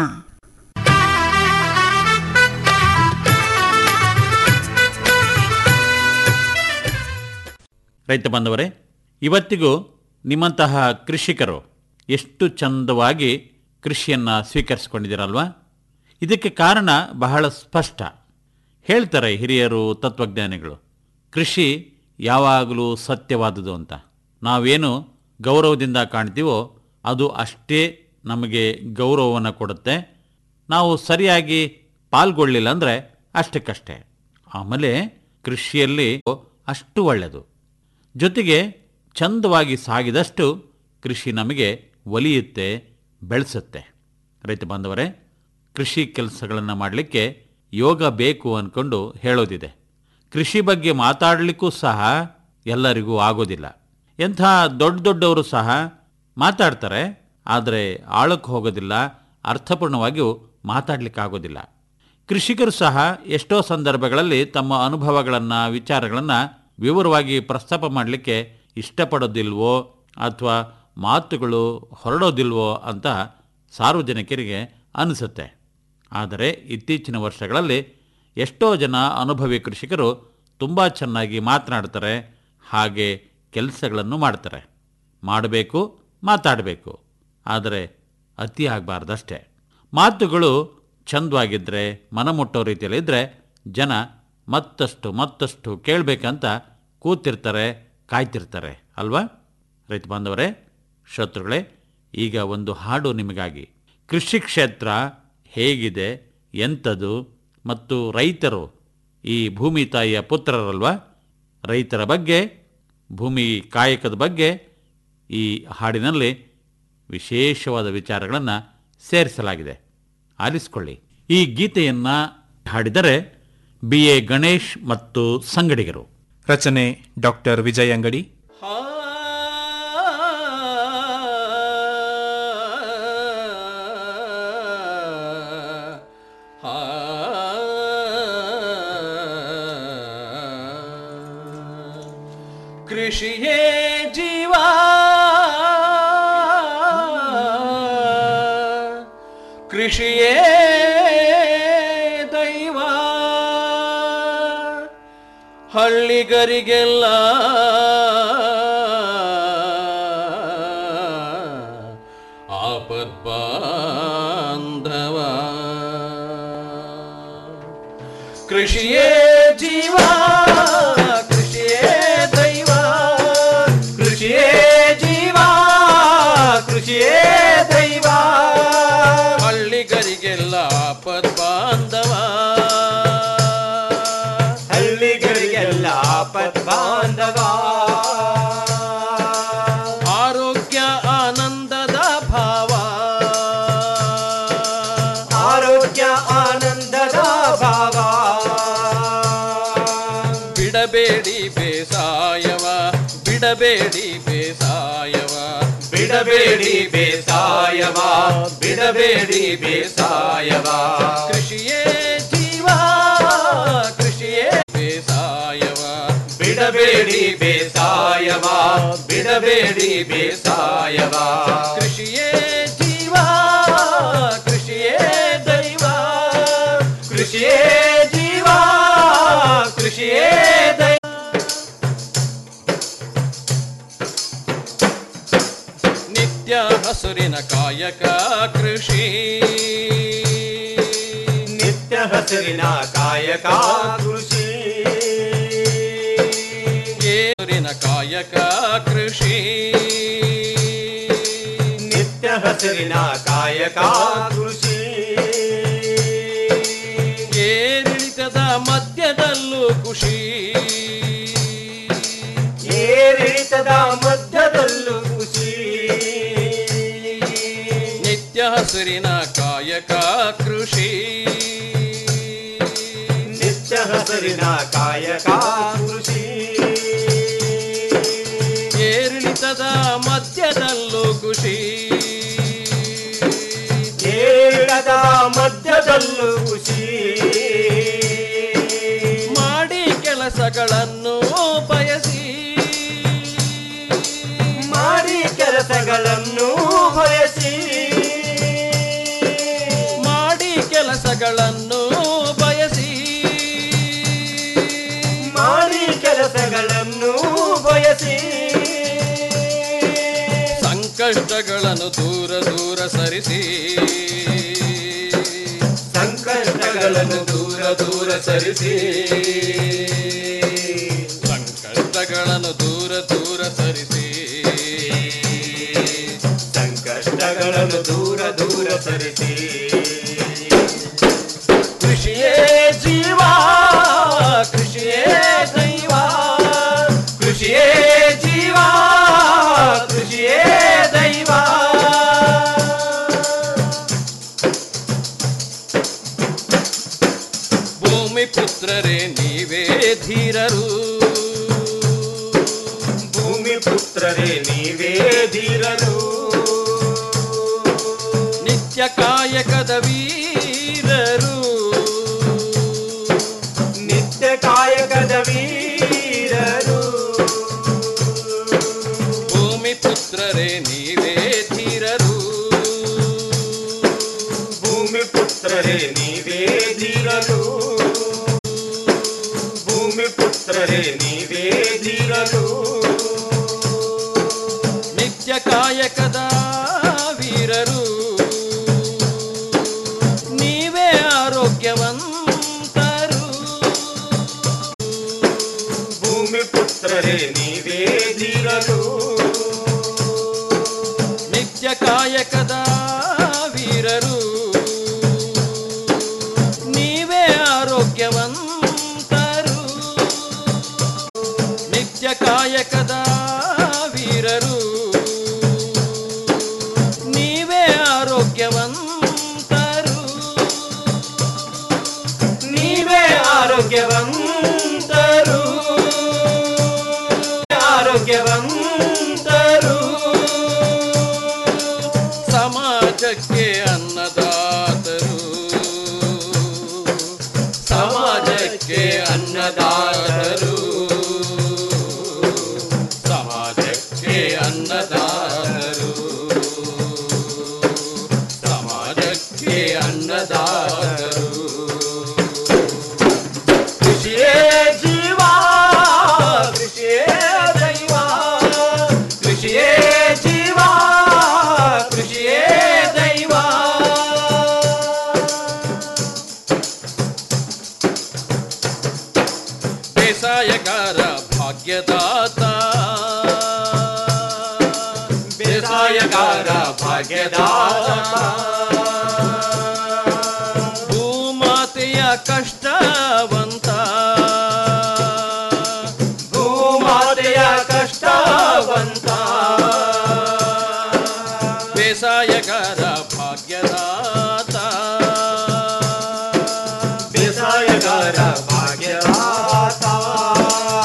ರೈತ ಬಾಂಧವರೇ ಇವತ್ತಿಗೂ ನಿಮ್ಮಂತಹ ಕೃಷಿಕರು ಎಷ್ಟು ಚಂದವಾಗಿ ಕೃಷಿಯನ್ನು ಸ್ವೀಕರಿಸಿಕೊಂಡಿದ್ದೀರಲ್ವಾ ಇದಕ್ಕೆ ಕಾರಣ ಬಹಳ ಸ್ಪಷ್ಟ ಹೇಳ್ತಾರೆ ಹಿರಿಯರು ತತ್ವಜ್ಞಾನಿಗಳು ಕೃಷಿ ಯಾವಾಗಲೂ ಸತ್ಯವಾದುದು ಅಂತ ನಾವೇನು ಗೌರವದಿಂದ ಕಾಣ್ತೀವೋ ಅದು ಅಷ್ಟೇ ನಮಗೆ ಗೌರವವನ್ನು ಕೊಡುತ್ತೆ ನಾವು ಸರಿಯಾಗಿ ಪಾಲ್ಗೊಳ್ಳಿಲ್ಲ ಅಂದರೆ ಅಷ್ಟಕ್ಕಷ್ಟೇ ಆಮೇಲೆ ಕೃಷಿಯಲ್ಲಿ ಅಷ್ಟು ಒಳ್ಳೆಯದು ಜೊತೆಗೆ ಚಂದವಾಗಿ ಸಾಗಿದಷ್ಟು ಕೃಷಿ ನಮಗೆ ಒಲಿಯುತ್ತೆ ಬೆಳೆಸುತ್ತೆ ರೈತ ಬಾಂಧವರೇ ಕೃಷಿ ಕೆಲಸಗಳನ್ನು ಮಾಡಲಿಕ್ಕೆ ಯೋಗ ಬೇಕು ಅಂದ್ಕೊಂಡು ಹೇಳೋದಿದೆ ಕೃಷಿ ಬಗ್ಗೆ ಮಾತಾಡಲಿಕ್ಕೂ ಸಹ ಎಲ್ಲರಿಗೂ ಆಗೋದಿಲ್ಲ ಎಂಥ ದೊಡ್ಡ ದೊಡ್ಡವರು ಸಹ ಮಾತಾಡ್ತಾರೆ ಆದರೆ ಆಳಕ್ಕೆ ಹೋಗೋದಿಲ್ಲ ಅರ್ಥಪೂರ್ಣವಾಗಿಯೂ ಮಾತಾಡಲಿಕ್ಕಾಗೋದಿಲ್ಲ ಕೃಷಿಕರು ಸಹ ಎಷ್ಟೋ ಸಂದರ್ಭಗಳಲ್ಲಿ ತಮ್ಮ ಅನುಭವಗಳನ್ನು ವಿಚಾರಗಳನ್ನು ವಿವರವಾಗಿ ಪ್ರಸ್ತಾಪ ಮಾಡಲಿಕ್ಕೆ ಇಷ್ಟಪಡೋದಿಲ್ವೋ ಅಥವಾ ಮಾತುಗಳು ಹೊರಡೋದಿಲ್ವೋ ಅಂತ ಸಾರ್ವಜನಿಕರಿಗೆ ಅನಿಸುತ್ತೆ ಆದರೆ ಇತ್ತೀಚಿನ ವರ್ಷಗಳಲ್ಲಿ ಎಷ್ಟೋ ಜನ ಅನುಭವಿ ಕೃಷಿಕರು ತುಂಬ ಚೆನ್ನಾಗಿ ಮಾತನಾಡ್ತಾರೆ ಹಾಗೆ ಕೆಲಸಗಳನ್ನು ಮಾಡ್ತಾರೆ ಮಾಡಬೇಕು ಮಾತಾಡಬೇಕು ಆದರೆ ಅತಿ ಆಗಬಾರ್ದಷ್ಟೇ ಮಾತುಗಳು ಚಂದವಾಗಿದ್ದರೆ ಮನಮುಟ್ಟೋ ರೀತಿಯಲ್ಲಿದ್ದರೆ ಜನ ಮತ್ತಷ್ಟು ಮತ್ತಷ್ಟು ಕೇಳಬೇಕಂತ ಕೂತಿರ್ತಾರೆ ಕಾಯ್ತಿರ್ತಾರೆ ಅಲ್ವಾ ರೈತ ಬಾಂಧವರೇ ಶ್ರೋತೃಗಳೇ ಈಗ ಒಂದು ಹಾಡು ನಿಮಗಾಗಿ ಕೃಷಿ ಕ್ಷೇತ್ರ ಹೇಗಿದೆ ಎಂಥದು ಮತ್ತು ರೈತರು ಈ ಭೂಮಿ ತಾಯಿಯ ಪುತ್ರರಲ್ವಾ ರೈತರ ಬಗ್ಗೆ ಭೂಮಿ ಕಾಯಕದ ಬಗ್ಗೆ ಈ ಹಾಡಿನಲ್ಲಿ ವಿಶೇಷವಾದ ವಿಚಾರಗಳನ್ನು ಸೇರಿಸಲಾಗಿದೆ ಆಲಿಸ್ಕೊಳ್ಳಿ ಈ ಗೀತೆಯನ್ನು ಹಾಡಿದರೆ ಬಿ ಎ ಗಣೇಶ್ ಮತ್ತು ಸಂಗಡಿಗರು ರಚನೆ ಡಾಕ್ಟರ್ ವಿಜಯ್ ಅಂಗಡಿ ಕೃಷಿಯೇ ಜೀವ ಕೃಷಿಯೇ ದೈವ ಹಳ್ಳಿಗರಿಗೆಲ್ಲ ಆಪತ್ ಬಾಂಧವ ಕೃಷಿಯೇ ಜೀವ ಕೃಷಿಯೇ ದೈವ ಕೃಷಿಯೇ ಜೀವ ಬಿಡಬೇಡಿ ಬೇಸಾಯವ ಬಿಡಬೇಡಿ ಬೇಸಾಯವ ಬಿಡಬೇಡಿ ಬೇಸಾಯವ ಬಿಡಬೇಡಿ ಬೇಸಾಯವ ಕೃಷಿಯೇ ಜೀವ ಕೃಷಿಯೇ ಬೇಸಾಯವ ಬಿಡಬೇಡಿ ಬೇಸಾಯವ ಬಿಡಬೇಡಿ ಬೇಸಾಯವ ಕೃಷಿಯೇ ಜೀವ ಕೃಷಿಯೇ ದೈವ ಕೃಷಿಯೇ ಜೀವ ಕೃಷಿಯೇ ದೈವ ನಿತ್ಯ ಹಸುರಿನ ಕಾಯಕ ಕೃಷಿ ನಿತ್ಯ ಹಸಿರಿನ ಕಾಯಕ ಕೃಷಿ ಏರಿನ ಕಾಯಕ ಕೃಷಿ ನಿತ್ಯ ಹಸಿರಿನ ಕಾಯಕ ಕೃಷಿ ಏರಿಳಿತದ ಮಧ್ಯದಲ್ಲೂ ಖುಷಿ ಏರಿಳಿತದ ಮಧ್ಯದಲ್ಲೂ ಖುಷಿ ನಿತ್ಯ ಹಸುರಿನ ಕಾಯಕ ಕೃಷಿ ನಿತ್ಯ ಹಸಿರಿನ ಕಾಯಕ ಕೃಷಿ ಏರಿಳಿತದ ಮಧ್ಯದಲ್ಲೂ ಖುಷಿ ಏರಿಳಿತದ ಮಧ್ಯದಲ್ಲೂ ಖುಷಿ ಮಾಡಿ ಕೆಲಸಗಳನ್ನು ಬಯಸಿ ಮಾಡಿ ಕೆಲಸಗಳನ್ನು ಬಯಸಿ ಮಾಡಿ ಕೆಲಸಗಳನ್ನು ಬಯಸಿ ಮಾಡಿ ಕೆಲಸಗಳನ್ನು ಬಯಸಿ ಸಂಕಷ್ಟಗಳನ್ನು ದೂರ ದೂರ ಸರಿಸಿ ಸಂಕಷ್ಟಗಳನ್ನು ದೂರ ದೂರ ಸರಿಸಿ ಸಂಕಷ್ಟಗಳನ್ನು ದೂರ ದೂರ ಸರಿಸಿ ಸಂಕಷ್ಟಗಳನ್ನು ದೂರ ದೂರ ಸರಿಸಿ ಕೃಷಿಯೇ ಜೀವ ಕೃಷಿಯೇ ದೈವ ಕೃಷಿಯೇ ಜೀವ ಕೃಷಿಯೇ ದೈವ ಭೂಮಿ ಪುತ್ರರೇ ನೀವೇ ಧೀರರು ಭೂಮಿ ಪುತ್ರರೇ ನೀವೇ ಧೀರರು ನಿತ್ಯ ಕಾಯಕದ ವೀರರು ನಿತ್ಯ ಕಾಯಕದ ವೀರರು ಭೂಮಿ ಪುತ್ರರೇ ನೀವೇ ಧೀರರು ಭೂಮಿ ಪುತ್ರರೇ ನೀವೇ ಧೀರರು ಭೂಮಿ ಪುತ್ರರೇ ನೀವೇ ಧೀರರು ನಿತ್ಯ ಕಾಯಕದ ವೀರರು ನೀವೇ ಆರೋಗ್ಯವಂತರು ಭೂಮಿ ಪುತ್ರರೇ ನೀವೇ ಧೀರರು ನಿತ್ಯ ಕಾಯಕದ ವೀರರು ನೀವೇ ಆರೋಗ್ಯವಂತರು ನಿತ್ಯ ಕಾಯಕದ ವೀರರು ನೀವೇ ಆರೋಗ್ಯವಂತರು ನೀವೇ ಆರೋಗ್ಯವಂತರು ಆರೋಗ್ಯವಂತರು ಸಮಾಜಕ್ಕೆ ಅನ್ನದಾತರು ಸಮಾಜಕ್ಕೆ ಅನ್ನದಾತರು ಸಮಾಜಕ್ಕೆ ಅನ್ನದಾತರು ಸಮಾಜಕ್ಕೆ ಅನ್ನದಾತರು ಕೃಷಿಯೇ ಜೀವ ಕೃಷಿಯೇ ದೈವ ಕೃಷಿಯೇ ಜೀವ ಕೃಷಿಯೇ ದೈವ ಬೇಸಾಯಗಾರ ಭಾಗ್ಯದಾತ ಬೇಸಾಯಗಾರ ಭಾಗ್ಯದಾತ ಭೂಮಾತೆಯ ಕಷ್ಟವಂತ ಭೂಮಾತೆಯ ಕಷ್ಟವಂತ ಬೇಸಾಯಗಾರ ಭಾಗ್ಯದಾತ ಬೇಸಾಯಗಾರ ಭಾಗ್ಯದಾತ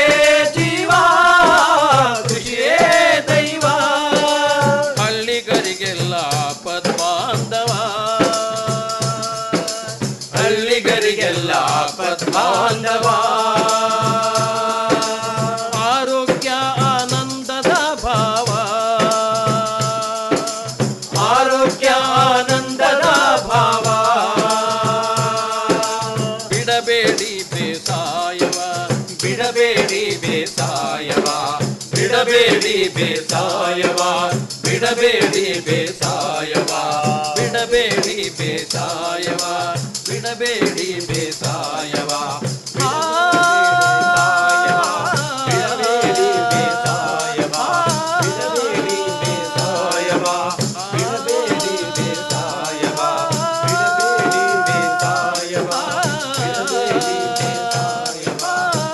ಜೀವ ಕೃಷಿಯೇ ದೈವ ಹಳ್ಳಿಗರಿಗೆಲ್ಲ ಪದ್ಮಾಂಧವ ಹಳ್ಳಿಗರಿಗೆಲ್ಲ ಪದ್ಮಾಂಧವ ಆರೋಗ್ಯ ಆನಂದದ ಭಾವ ಆರೋಗ್ಯ ಆನಂದದ ಭಾವ ಬಿಡಬೇಡಿ ಬೇಸಾಯವ ಬಿಡಬೇಡಿ ಬೇಸಾಯವ ಬಿಡಬೇಡಿ ಬೇಸಾಯವ ಬಿಡಬೇಡಿ ಬೇಸಾಯವ ಬಿಡಬೇಡಿ ಬೇಸಾಯವ ಬಿಡಬೇಡಿ ಬೇಸಾಯವ ಬಿಡಬೇಡಿ ಬೇಸಾಯವ ಬಿಡಬೇಡಿ ಬೇಸಾಯವ ಬಿಡಬೇಡಿ ಬೇಸಾಯವ ಬಿಡಬೇಡಿ ಬೇಸಾಯವ ಬಿಡಬೇಡಿ ಬೇಸಾಯವ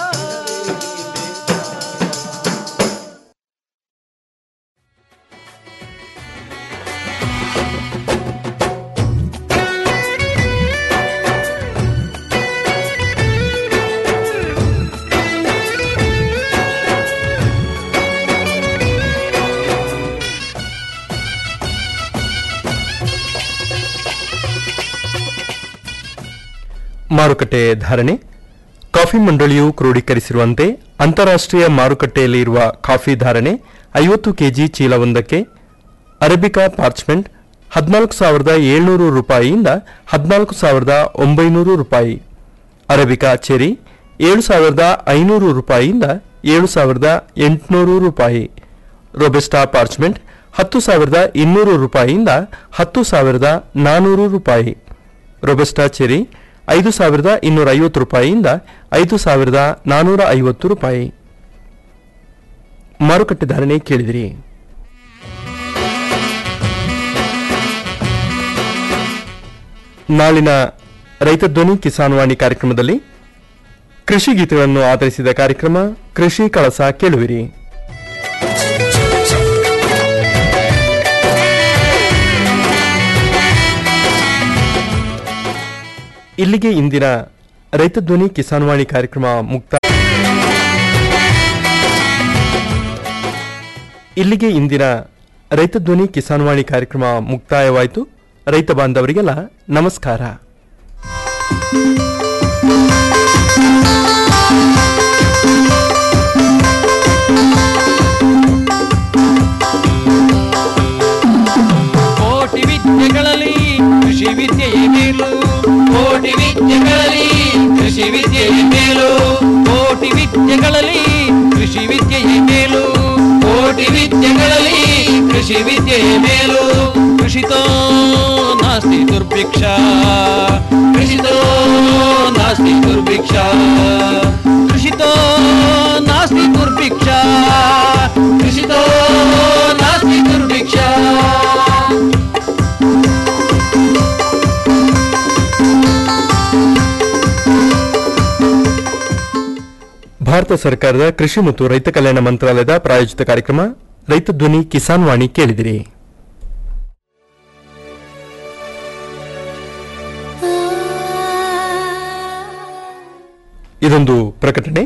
ಮಾರುಕಟ್ಟೆ ಧಾರಣೆ ಕಾಫಿ ಮಂಡಳಿಯು ಕ್ರೋಢೀಕರಿಸಿರುವಂತೆ ಅಂತಾರಾಷ್ಟ್ರೀಯ ಮಾರುಕಟ್ಟೆಯಲ್ಲಿ ಇರುವ ಕಾಫಿ ಧಾರಣೆ ಐವತ್ತು ಕೆಜಿ ಚೀಲವೊಂದಕ್ಕೆ ಅರೇಬಿಕಾ ಪಾರ್ಚ್ಮೆಂಟ್ ಹದಿನಾಲ್ಕು ಸಾವಿರದ ಏಳ್ನೂರು ರೂಪಾಯಿಯಿಂದ ಹದಿನಾಲ್ಕು ಸಾವಿರದ ಒಂಬೈನೂರು ರೂಪಾಯಿ ಅರೇಬಿಕಾ ಚೆರಿ ಏಳು ಸಾವಿರದ ಐನೂರು ರೂಪಾಯಿಯಿಂದ ಏಳು ಸಾವಿರದ ಎಂಟುನೂರು ರೂಪಾಯಿ ರೊಬೆಸ್ಟಾ ಪಾರ್ಚ್ಮೆಂಟ್ ಹತ್ತು ಸಾವಿರದ ಇನ್ನೂರು ರೂಪಾಯಿಯಿಂದ ಹತ್ತು ಸಾವಿರದ ನಾನೂರು ರೂಪಾಯಿ ರೊಬೆಸ್ಟಾ ಚೆರಿ ಐದು ಸಾವಿರದ ಇನ್ನೂರ ಐವತ್ತು ರೂಪಾಯಿಯಿಂದ ಐದು ಸಾವಿರದ ನಾನೂರ ಐವತ್ತು ರೂಪಾಯಿ ಮಾರುಕಟ್ಟೆ ಧಾರಣೆ ಕೇಳಿದಿರಿ ನಾಳಿನ ರೈತ ಧ್ವನಿ ಕಿಸಾನ್ ವಾಣಿ ಕಾರ್ಯಕ್ರಮದಲ್ಲಿ ಕೃಷಿ ಗೀತೆಗಳನ್ನು ಆಧರಿಸಿದ ಕಾರ್ಯಕ್ರಮ ಕೃಷಿ ಕಳಸ ಕೇಳುವಿರಿ ಇಲ್ಲಿಗೆ ಇಂದಿನ ರೈತ ಧ್ವನಿ ಕಿಸಾನ್ ವಾಣಿ ಕಾರ್ಯಕ್ರಮ ಮುಕ್ತ ಇಲ್ಲಿಗೆ ಇಂದಿನ ರೈತ ಧ್ವನಿ ಕಿಸಾನ್ ವಾಣಿ ಕಾರ್ಯಕ್ರಮ ಮುಕ್ತಾಯವಾಯಿತು ರೈತ ಬಾಂಧವರಿಗೆಲ್ಲ ನಮಸ್ಕಾರ ಕೋಟಿ ವಿದ್ಯೆಗಳಲ್ಲಿ ಕೃಷಿ ವಿದ್ಯೆಯೇ ಮೇಲು ಕೋಟಿ ವಿದ್ಯೆಗಳಲ್ಲಿ ಕೃಷಿ ವಿದ್ಯೆಯ ಮೇಲು ಕೋಟಿ ವಿದ್ಯೆಗಳಲ್ಲಿ ಕೃಷಿ ವಿದ್ಯೆಯೇ ಮೇಲು ಕೋಟಿ ವಿದ್ಯೆಗಳಲ್ಲಿ ಕೃಷಿ ವಿದ್ಯೆಯ ಮೇಲು ಕೃಷಿತೋ ನಾಸ್ತಿ ದುರ್ಭಿಕ್ಷ ಕೃಷಿತೋ ನಾಸ್ತಿ ದುರ್ಭಿಕ್ಷ ಕೃಷಿತೋ ನಾಸ್ತಿ ದುರ್ಭಿಕ್ಷ ಕೃಷಿತೋ ನಾಸ್ತಿ ದುರ್ಭಿಕ್ಷ ಭಾರತ ಸರ್ಕಾರದ ಕೃಷಿ ಮತ್ತು ರೈತ ಕಲ್ಯಾಣ ಮಂತ್ರಾಲಯದ ಪ್ರಾಯೋಜಿತ ಕಾರ್ಯಕ್ರಮ ರೈತ ಧ್ವನಿ ಕಿಸಾನ್ ವಾಣಿ ಕೇಳಿದಿರಿ ಇದೊಂದು ಪ್ರಕಟಣೆ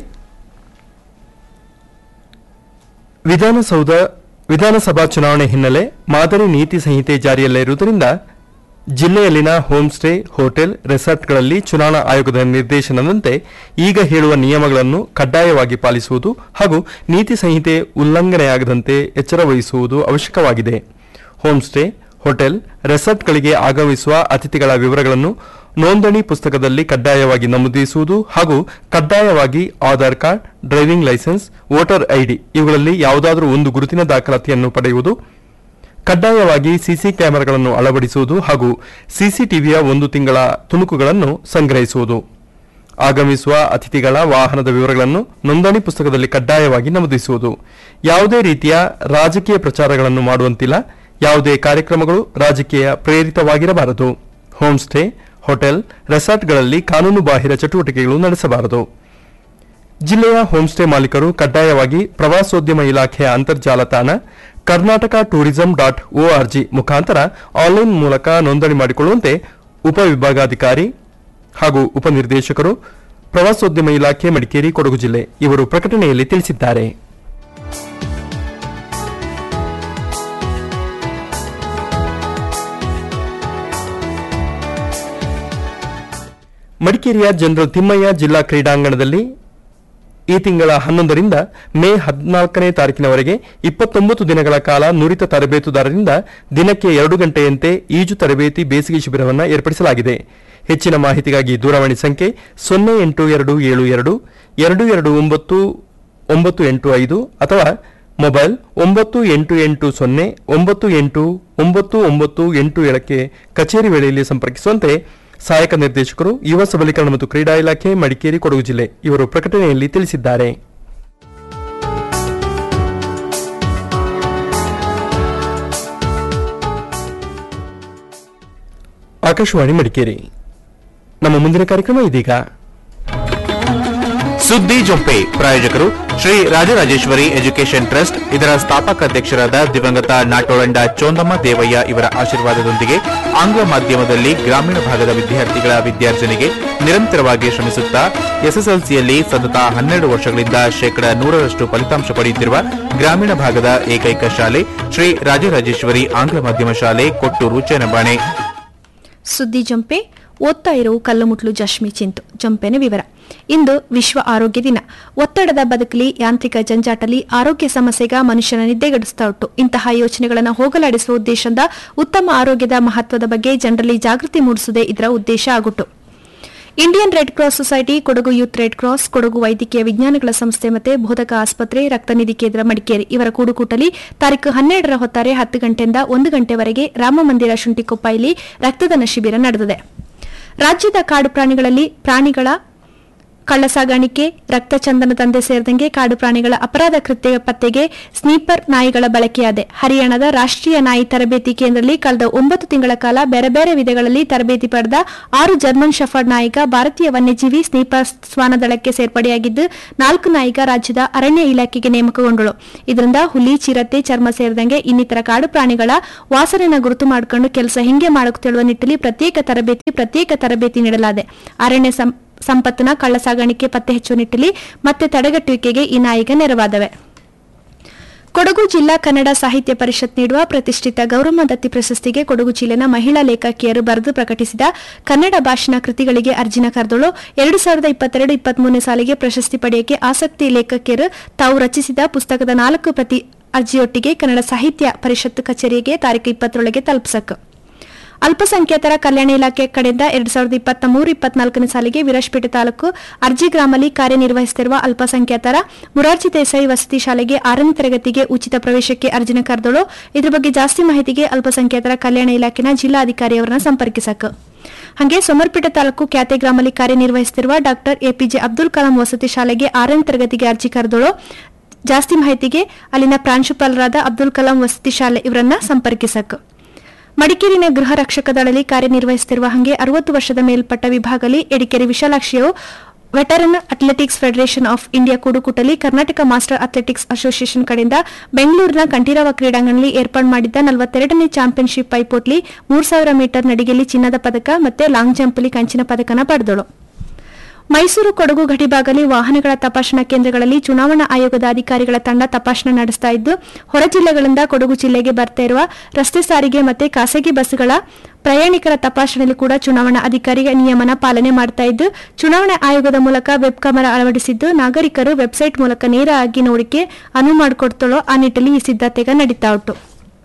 ವಿಧಾನಸೌಧ ವಿಧಾನಸಭಾ ಚುನಾವಣೆ ಹಿನ್ನೆಲೆ ಮಾದರಿ ನೀತಿ ಸಂಹಿತೆ ಜಾರಿಯಲ್ಲಿರುವುದರಿಂದ ಜಿಲ್ಲೆಯಲ್ಲಿನ ಹೋಮ್ ಸ್ಟೇ ಹೋಟೆಲ್ ರೆಸಾರ್ಟ್ಗಳಲ್ಲಿ ಚುನಾವಣಾ ಆಯೋಗದ ನಿರ್ದೇಶನದಂತೆ ಈಗ ಹೇಳುವ ನಿಯಮಗಳನ್ನು ಕಡ್ಡಾಯವಾಗಿ ಪಾಲಿಸುವುದು ಹಾಗೂ ನೀತಿ ಸಂಹಿತೆ ಉಲ್ಲಂಘನೆಯಾಗದಂತೆ ಎಚ್ಚರ ವಹಿಸುವುದು ಅವಶ್ಯಕವಾಗಿದೆ ಹೋಮ್ ಸ್ಟೇ ಹೋಟೆಲ್ ರೆಸಾರ್ಟ್ಗಳಿಗೆ ಆಗಮಿಸುವ ಅತಿಥಿಗಳ ವಿವರಗಳನ್ನು ನೋಂದಣಿ ಪುಸ್ತಕದಲ್ಲಿ ಕಡ್ಡಾಯವಾಗಿ ನಮೂದಿಸುವುದು ಹಾಗೂ ಕಡ್ಡಾಯವಾಗಿ Aadhaar card driving licence voter ID ಇವುಗಳಲ್ಲಿ ಯಾವುದಾದರೂ ಒಂದು ಗುರುತಿನ ದಾಖಲಾತಿಯನ್ನು ಪಡೆಯುವುದು ಕಡ್ಡಾಯವಾಗಿ ಸಿಸಿ ಕ್ಯಾಮೆರಾಗಳನ್ನು ಅಳವಡಿಸುವುದು ಹಾಗೂ ಸಿಸಿಟಿವಿಯ ಒಂದು ತಿಂಗಳ ತುಣುಕುಗಳನ್ನು ಸಂಗ್ರಹಿಸುವುದು ಆಗಮಿಸುವ ಅತಿಥಿಗಳ ವಾಹನದ ವಿವರಗಳನ್ನು ನೋಂದಣಿ ಪುಸ್ತಕದಲ್ಲಿ ಕಡ್ಡಾಯವಾಗಿ ನಮೂದಿಸುವುದು ಯಾವುದೇ ರೀತಿಯ ರಾಜಕೀಯ ಪ್ರಚಾರಗಳನ್ನು ಮಾಡುವಂತಿಲ್ಲ ಯಾವುದೇ ಕಾರ್ಯಕ್ರಮಗಳು ರಾಜಕೀಯ ಪ್ರೇರಿತವಾಗಿರಬಾರದು ಹೋಮ್ ಸ್ಟೇ ಹೋಟೆಲ್ ರೆಸಾರ್ಟ್ಗಳಲ್ಲಿ ಕಾನೂನು ಬಾಹಿರ ಚಟುವಟಿಕೆಗಳು ನಡೆಸಬಾರದು ಜಿಲ್ಲೆಯ ಹೋಂಸ್ಟೇ ಮಾಲೀಕರು ಕಡ್ಡಾಯವಾಗಿ ಪ್ರವಾಸೋದ್ಯಮ ಇಲಾಖೆಯ ಅಂತರ್ಜಾಲ ತಾಣ ಕರ್ನಾಟಕ ಟೂರಿಸಂ ಡಾಟ್ ಒಆರ್ಜಿ ಮುಖಾಂತರ ಆನ್ಲೈನ್ ಮೂಲಕ ನೋಂದಣಿ ಮಾಡಿಕೊಳ್ಳುವಂತೆ ಉಪವಿಭಾಗಾಧಿಕಾರಿ ಹಾಗೂ ಉಪನಿರ್ದೇಶಕರು ಪ್ರವಾಸೋದ್ಯಮ ಇಲಾಖೆ ಮಡಿಕೇರಿ ಕೊಡಗು ಜಿಲ್ಲೆ ಇವರು ಪ್ರಕಟಣೆಯಲ್ಲಿ ತಿಳಿಸಿದ್ದಾರೆ ಮಡಿಕೇರಿಯ ಜನರಲ್ ತಿಮ್ಮಯ್ಯ ಜಿಲ್ಲಾ ಕ್ರೀಡಾಂಗಣದಲ್ಲಿ ಈ ತಿಂಗಳ ಹನ್ನೊಂದರಿಂದ ಮೇ ಹದಿನಾಲ್ಕನೇ ತಾರೀಕಿನವರೆಗೆ ಇಪ್ಪತ್ತೊಂಬತ್ತು ದಿನಗಳ ಕಾಲ ನುರಿತ ತರಬೇತುದಾರರಿಂದ ದಿನಕ್ಕೆ ಎರಡು ಗಂಟೆಯಂತೆ ಈಜು ತರಬೇತಿ ಬೇಸಿಗೆ ಶಿಬಿರವನ್ನು ಏರ್ಪಡಿಸಲಾಗಿದೆ ಹೆಚ್ಚಿನ ಮಾಹಿತಿಗಾಗಿ ದೂರವಾಣಿ ಸಂಖ್ಯೆ ಸೊನ್ನೆ ಎಂಟು ಎರಡು ಏಳು ಎರಡು ಎರಡು ಎರಡು ಒಂಬತ್ತು ಒಂಬತ್ತು ಎಂಟು ಐದು ಅಥವಾ ಮೊಬೈಲ್ ಒಂಬತ್ತು ಎಂಟು ಎಂಟು ಸೊನ್ನೆ ಒಂಬತ್ತು ಎಂಟು ಒಂಬತ್ತು ಒಂಬತ್ತು ಎಂಟು ಏಳಕ್ಕೆ ಕಚೇರಿ ವೇಳೆಯಲ್ಲಿ ಸಂಪರ್ಕಿಸುವಂತೆ ಸಹಾಯಕ ನಿರ್ದೇಶಕರು ಯುವ ಸಬಲೀಕರಣ ಮತ್ತು ಕ್ರೀಡಾ ಇಲಾಖೆ ಮಡಿಕೇರಿ ಕೊಡಗು ಜಿಲ್ಲೆ ಇವರು ಪ್ರಕಟಣೆಯಲ್ಲಿ ತಿಳಿಸಿದ್ದಾರೆ ಆಕಾಶವಾಣಿ ಮಡಿಕೇರಿ ನಮ್ಮ ಮುಂದಿನ ಕಾರ್ಯಕ್ರಮ ಇದೀಗ ಸುದ್ದಿ ಜೊಂಪೆ ಪ್ರಾಯೋಜಕರು ಶ್ರೀ ರಾಜರಾಜೇಶ್ವರಿ ಎಜುಕೇಷನ್ ಟ್ರಸ್ಟ್ ಇದರ ಸ್ಥಾಪಕ ಅಧ್ಯಕ್ಷರಾದ ದಿವಂಗತ ನಾಟೋಳಂಡ ಚೋಂದಮ್ಮ ದೇವಯ್ಯ ಇವರ ಆಶೀರ್ವಾದದೊಂದಿಗೆ ಆಂಗ್ಲ ಮಾಧ್ಯಮದಲ್ಲಿ ಗ್ರಾಮೀಣ ಭಾಗದ ವಿದ್ಯಾರ್ಥಿಗಳ ವಿದ್ಯಾರ್ಜನೆಗೆ ನಿರಂತರವಾಗಿ ಶ್ರಮಿಸುತ್ತಾ ಎಸ್ಎಸ್ಎಲ್ಸಿಯಲ್ಲಿ ಸತತ ಹನ್ನೆರಡು ವರ್ಷಗಳಿಂದ ಶೇಕಡ ನೂರರಷ್ಟು ಫಲಿತಾಂಶ ಪಡೆಯುತ್ತಿರುವ ಗ್ರಾಮೀಣ ಭಾಗದ ಏಕೈಕ ಶಾಲೆ ಶ್ರೀ ರಾಜರಾಜೇಶ್ವರಿ ಆಂಗ್ಲ ಮಾಧ್ಯಮ ಶಾಲೆ ಕೊಟ್ಟೂರು ಚೇನಬಾಣೆ ಸುದ್ದಿ ಜಂಪೆ ಓದ್ತಾ ಇರೋ ಕಲ್ಲುಮುಟ್ಲು ಜಶ್ಮಿ ಚಿಂತು ಜಂಪೆನ ವಿವರ ಇಂದು ವಿಶ್ವ ಆರೋಗ್ಯ ದಿನ ಒತ್ತಡದ ಬದುಕಲಿ ಯಾಂತ್ರಿಕ ಜಂಜಾಟಲಿ ಆರೋಗ್ಯ ಸಮಸ್ಯೆಗ ಮನುಷ್ಯನ ನಿದ್ದೆಗಡಿಸ್ತಾ ಉಂಟು ಇಂತಹ ಯೋಚನೆಗಳನ್ನು ಹೋಗಲಾಡಿಸುವ ಉದ್ದೇಶದಿಂದ ಉತ್ತಮ ಆರೋಗ್ಯದ ಮಹತ್ವದ ಬಗ್ಗೆ ಜನರಲ್ಲಿ ಜಾಗೃತಿ ಮೂಡಿಸುವುದೇ ಇದರ ಉದ್ದೇಶ ಆಗುಟ್ಟು Indian red cross society Kodagu youth red cross Kodagu ವೈದ್ಯಕೀಯ ವಿಜ್ಞಾನಗಳ ಸಂಸ್ಥೆ ಮತ್ತೆ ಬೋಧಕ ಆಸ್ಪತ್ರೆ ರಕ್ತನಿಧಿ ಕೇಂದ್ರ ಮಡಿಕೇರಿ ಇವರ ಕೂಡುಕೂಟಲಿ ತಾರೀಕು ಹನ್ನೆರಡರ ಹೊತ್ತಾರೆ ಹತ್ತು ಗಂಟೆಯಿಂದ ಒಂದು ಗಂಟೆವರೆಗೆ ರಾಮಮಂದಿರ ಶುಂಠಿಕೊಪ್ಪ ಇಲ್ಲಿ ರಕ್ತದಾನ ಶಿಬಿರ ನಡೆದಿದೆ ರಾಜ್ಯದ ಕಾಡು ಪ್ರಾಣಿಗಳಲ್ಲಿ ಪ್ರಾಣಿಗಳ ಕಳ್ಳ ಸಾಗಾಣಿಕೆ ರಕ್ತ ಚಂದನ ದಂಧೆ ಸೇರಿದಂಗೆ ಕಾಡು ಪ್ರಾಣಿಗಳ ಅಪರಾಧ ಕೃತ್ಯ ಪತ್ತೆಗೆ ಸ್ನೀಪರ್ ನಾಯಿಗಳ ಬಳಕೆಯಾದೆ ಹರಿಯಾಣದ ರಾಷ್ಟ್ರೀಯ ನಾಯಿ ತರಬೇತಿ ಕೇಂದ್ರದಲ್ಲಿ ಕಳೆದ ಒಂಬತ್ತು ತಿಂಗಳ ಕಾಲ ಬೇರೆ ಬೇರೆ ವಿಧಗಳಲ್ಲಿ ತರಬೇತಿ ಪಡೆದ ಆರು ಜರ್ಮನ್ ಶಫರ್ಡ್ ನಾಯಿಗ ಭಾರತೀಯ ವನ್ಯಜೀವಿ ಸ್ನೀಪರ್ ಶ್ವಾನ ದಳಕ್ಕೆ ಸೇರ್ಪಡೆಯಾಗಿದ್ದು ನಾಲ್ಕು ನಾಯಿಗ ರಾಜ್ಯದ ಅರಣ್ಯ ಇಲಾಖೆಗೆ ನೇಮಕಗೊಂಡಳು ಇದರಿಂದ ಹುಲಿ ಚಿರತೆ ಚರ್ಮ ಸೇರಿದಂಗೆ ಇನ್ನಿತರ ಕಾಡು ಪ್ರಾಣಿಗಳ ವಾಸನೆಯನ್ನು ಗುರುತು ಮಾಡಿಕೊಂಡು ಕೆಲಸ ಹಿಂಗೆ ಮಾಡುತ್ತಿರುವ ನಿಟ್ಟಿನಲ್ಲಿ ಪ್ರತ್ಯೇಕ ತರಬೇತಿ ಪ್ರತ್ಯೇಕ ತರಬೇತಿ ನೀಡಲಾಗಿದೆ ಅರಣ್ಯ ಸಂ- ಸಂಪತ್ತಿನ ಕಳ್ಳ ಸಾಗಾಣಿಕೆ ಪತ್ತೆ ಹಚ್ಚುವ ನಿಟ್ಟಿನಲ್ಲಿ ಮತ್ತೆ ತಡೆಗಟ್ಟುವಿಕೆಗೆ ಈ ನಾಯಿಗ ನೆರವಾದವೆ ಕೊಡಗು ಜಿಲ್ಲಾ ಕನ್ನಡ ಸಾಹಿತ್ಯ ಪರಿಷತ್ ನೀಡುವ ಪ್ರತಿಷ್ಠಿತ ಗೌರಮ್ಮ ದತ್ತಿ ಪ್ರಶಸ್ತಿಗೆ ಕೊಡಗು ಜಿಲ್ಲೆನ ಮಹಿಳಾ ಲೇಖಕಿಯರು ಬರೆದು ಪ್ರಕಟಿಸಿದ ಕನ್ನಡ ಭಾಷಣ ಕೃತಿಗಳಿಗೆ ಅರ್ಜಿನ ಕರೆದಳು ಎರಡು ಸಾವಿರದ ಇಪ್ಪತ್ತೆರಡು ಇಪ್ಪತ್ಮೂರನೇ ಸಾಲಿಗೆ ಪ್ರಶಸ್ತಿ ಪಡೆಯಕ್ಕೆ ಆಸಕ್ತಿ ಲೇಖಕಿಯರು ತಾವು ರಚಿಸಿದ ಪುಸ್ತಕದ ನಾಲ್ಕು ಪ್ರತಿ ಅರ್ಜಿಯೊಟ್ಟಿಗೆ ಕನ್ನಡ ಸಾಹಿತ್ಯ ಪರಿಷತ್ ಕಚೇರಿಗೆ ತಾರೀಕು ಇಪ್ಪತ್ತರೊಳಗೆ ತಲುಪಿಸಬೇಕು ಅಲ್ಪಸಂಖ್ಯಾತರ ಕಲ್ಯಾಣ ಇಲಾಖೆ ಕಡೆಯಿಂದ ಎರಡ್ ಸಾವಿರದ ಇಪ್ಪತ್ತ ಮೂರು ಇಪ್ಪತ್ನಾಲ್ಕನೇ ಸಾಲಿಗೆ ವಿರಾಜಪೇಟೆ ತಾಲೂಕು ಅರ್ಜಿ ಗ್ರಾಮಲ್ಲಿ ಕಾರ್ಯನಿರ್ವಹಿಸುತ್ತಿರುವ ಅಲ್ಪಸಂಖ್ಯಾತರ ಮುರಾರ್ಜಿ ದೇಸಾಯಿ ವಸತಿ ಶಾಲೆಗೆ ಆರನೇ ತರಗತಿಗೆ ಉಚಿತ ಪ್ರವೇಶಕ್ಕೆ ಅರ್ಜಿನ ಕರೆದಳು ಇದ್ರ ಬಗ್ಗೆ ಜಾಸ್ತಿ ಮಾಹಿತಿಗೆ ಅಲ್ಪಸಂಖ್ಯಾತರ ಕಲ್ಯಾಣ ಇಲಾಖೆನ ಜಿಲ್ಲಾಧಿಕಾರಿಯವರನ್ನ ಸಂಪರ್ಕಿಸಕ ಹಾಗೆ ಸೋಮರ್ಪೇಟೆ ತಾಲೂಕು ಕ್ಯಾತೆ ಗ್ರಾಮಲ್ಲಿ ಕಾರ್ಯನಿರ್ವಹಿಸುತ್ತಿರುವ ಡಾಕ್ಟರ್ ಎಪಿಜೆ ಅಬ್ದುಲ್ ಕಲಾಂ ವಸತಿ ಶಾಲೆಗೆ ಆರನೇ ತರಗತಿಗೆ ಅರ್ಜಿ ಕರೆದಳು ಜಾಸ್ತಿ ಮಾಹಿತಿಗೆ ಅಲ್ಲಿನ ಪ್ರಾಂಶುಪಾಲರಾದ ಅಬ್ದುಲ್ ಕಲಾಂ ವಸತಿ ಶಾಲೆ ಇವರನ್ನ ಸಂಪರ್ಕಿಸಕ ಮಡಿಕೇರಿನ ಗೃಹ ರಕ್ಷಕ ದಳದಲ್ಲಿ ಕಾರ್ಯನಿರ್ವಹಿಸುತ್ತಿರುವ ಹಂಗೆ ಅರವತ್ತು ವರ್ಷದ ಮೇಲ್ಪಟ್ಟ ವಿಭಾಗದಲ್ಲಿ ಎಡಿಕೆರೆ ವಿಶಾಲಾಕ್ಷಿಯು veteran athletics federation of India ಕೂಡುಕೂಟಲಿ ಕರ್ನಾಟಕ ಮಾಸ್ಟರ್ ಅಥ್ಲೆಟಿಕ್ಸ್ ಅಸೋಸಿಯೇಷನ್ ಕಡೆಯಿಂದ ಬೆಂಗಳೂರಿನ ಕಂಠೀರವ ಕ್ರೀಡಾಂಗಣದಲ್ಲಿ ಏರ್ಪಾಡು ಮಾಡಿದ್ದ ನಲವತ್ತೆರಡನೇ ಚಾಂಪಿಯನ್ಶಿಪ್ ಪೈಪೋಟ್ಲಿ ಮೂರು ಸಾವಿರ ಮೀಟರ್ ನಡಿಗೆಯಲ್ಲಿ ಚಿನ್ನದ ಪದಕ ಮತ್ತೆ ಲಾಂಗ್ ಜಂಪ್ಲಿ ಕಂಚಿನ ಪದಕನ ಪಡೆದಳು ಮೈಸೂರು ಕೊಡಗು ಗಡಿಭಾಗಲಿ ವಾಹನಗಳ ತಪಾಸಣಾ ಕೇಂದ್ರಗಳಲ್ಲಿ ಚುನಾವಣಾ ಆಯೋಗದ ಅಧಿಕಾರಿಗಳ ತಂಡ ತಪಾಸಣೆ ನಡೆಸ್ತಾ ಇದ್ದು ಹೊರ ಜಿಲ್ಲೆಗಳಿಂದ ಕೊಡಗು ಜಿಲ್ಲೆಗೆ ಬರ್ತಾ ಇರುವ ರಸ್ತೆ ಸಾರಿಗೆ ಮತ್ತೆ ಖಾಸಗಿ ಬಸ್ಗಳ ಪ್ರಯಾಣಿಕರ ತಪಾಸಣೆಯಲ್ಲಿ ಕೂಡ ಚುನಾವಣಾ ಅಧಿಕಾರಿಗೆ ನಿಯಮನ ಪಾಲನೆ ಮಾಡ್ತಾ ಇದ್ದು ಚುನಾವಣಾ ಆಯೋಗದ ಮೂಲಕ ವೆಬ್ ಕ್ಯಾಮೆರಾ ಅಳವಡಿಸಿದ್ದು ನಾಗರಿಕರು ವೆಬ್ಸೈಟ್ ಮೂಲಕ ನೇರವಾಗಿ ನೋಡಿಕೆ ಅನುವು ಮಾಡಿಕೊಡ್ತಾಳೋ ಆ ನಿಟ್ಟಿನಲ್ಲಿ ಈ ಸಿದ್ಧತೆಗ ನಡೀತಾ ಉಂಟು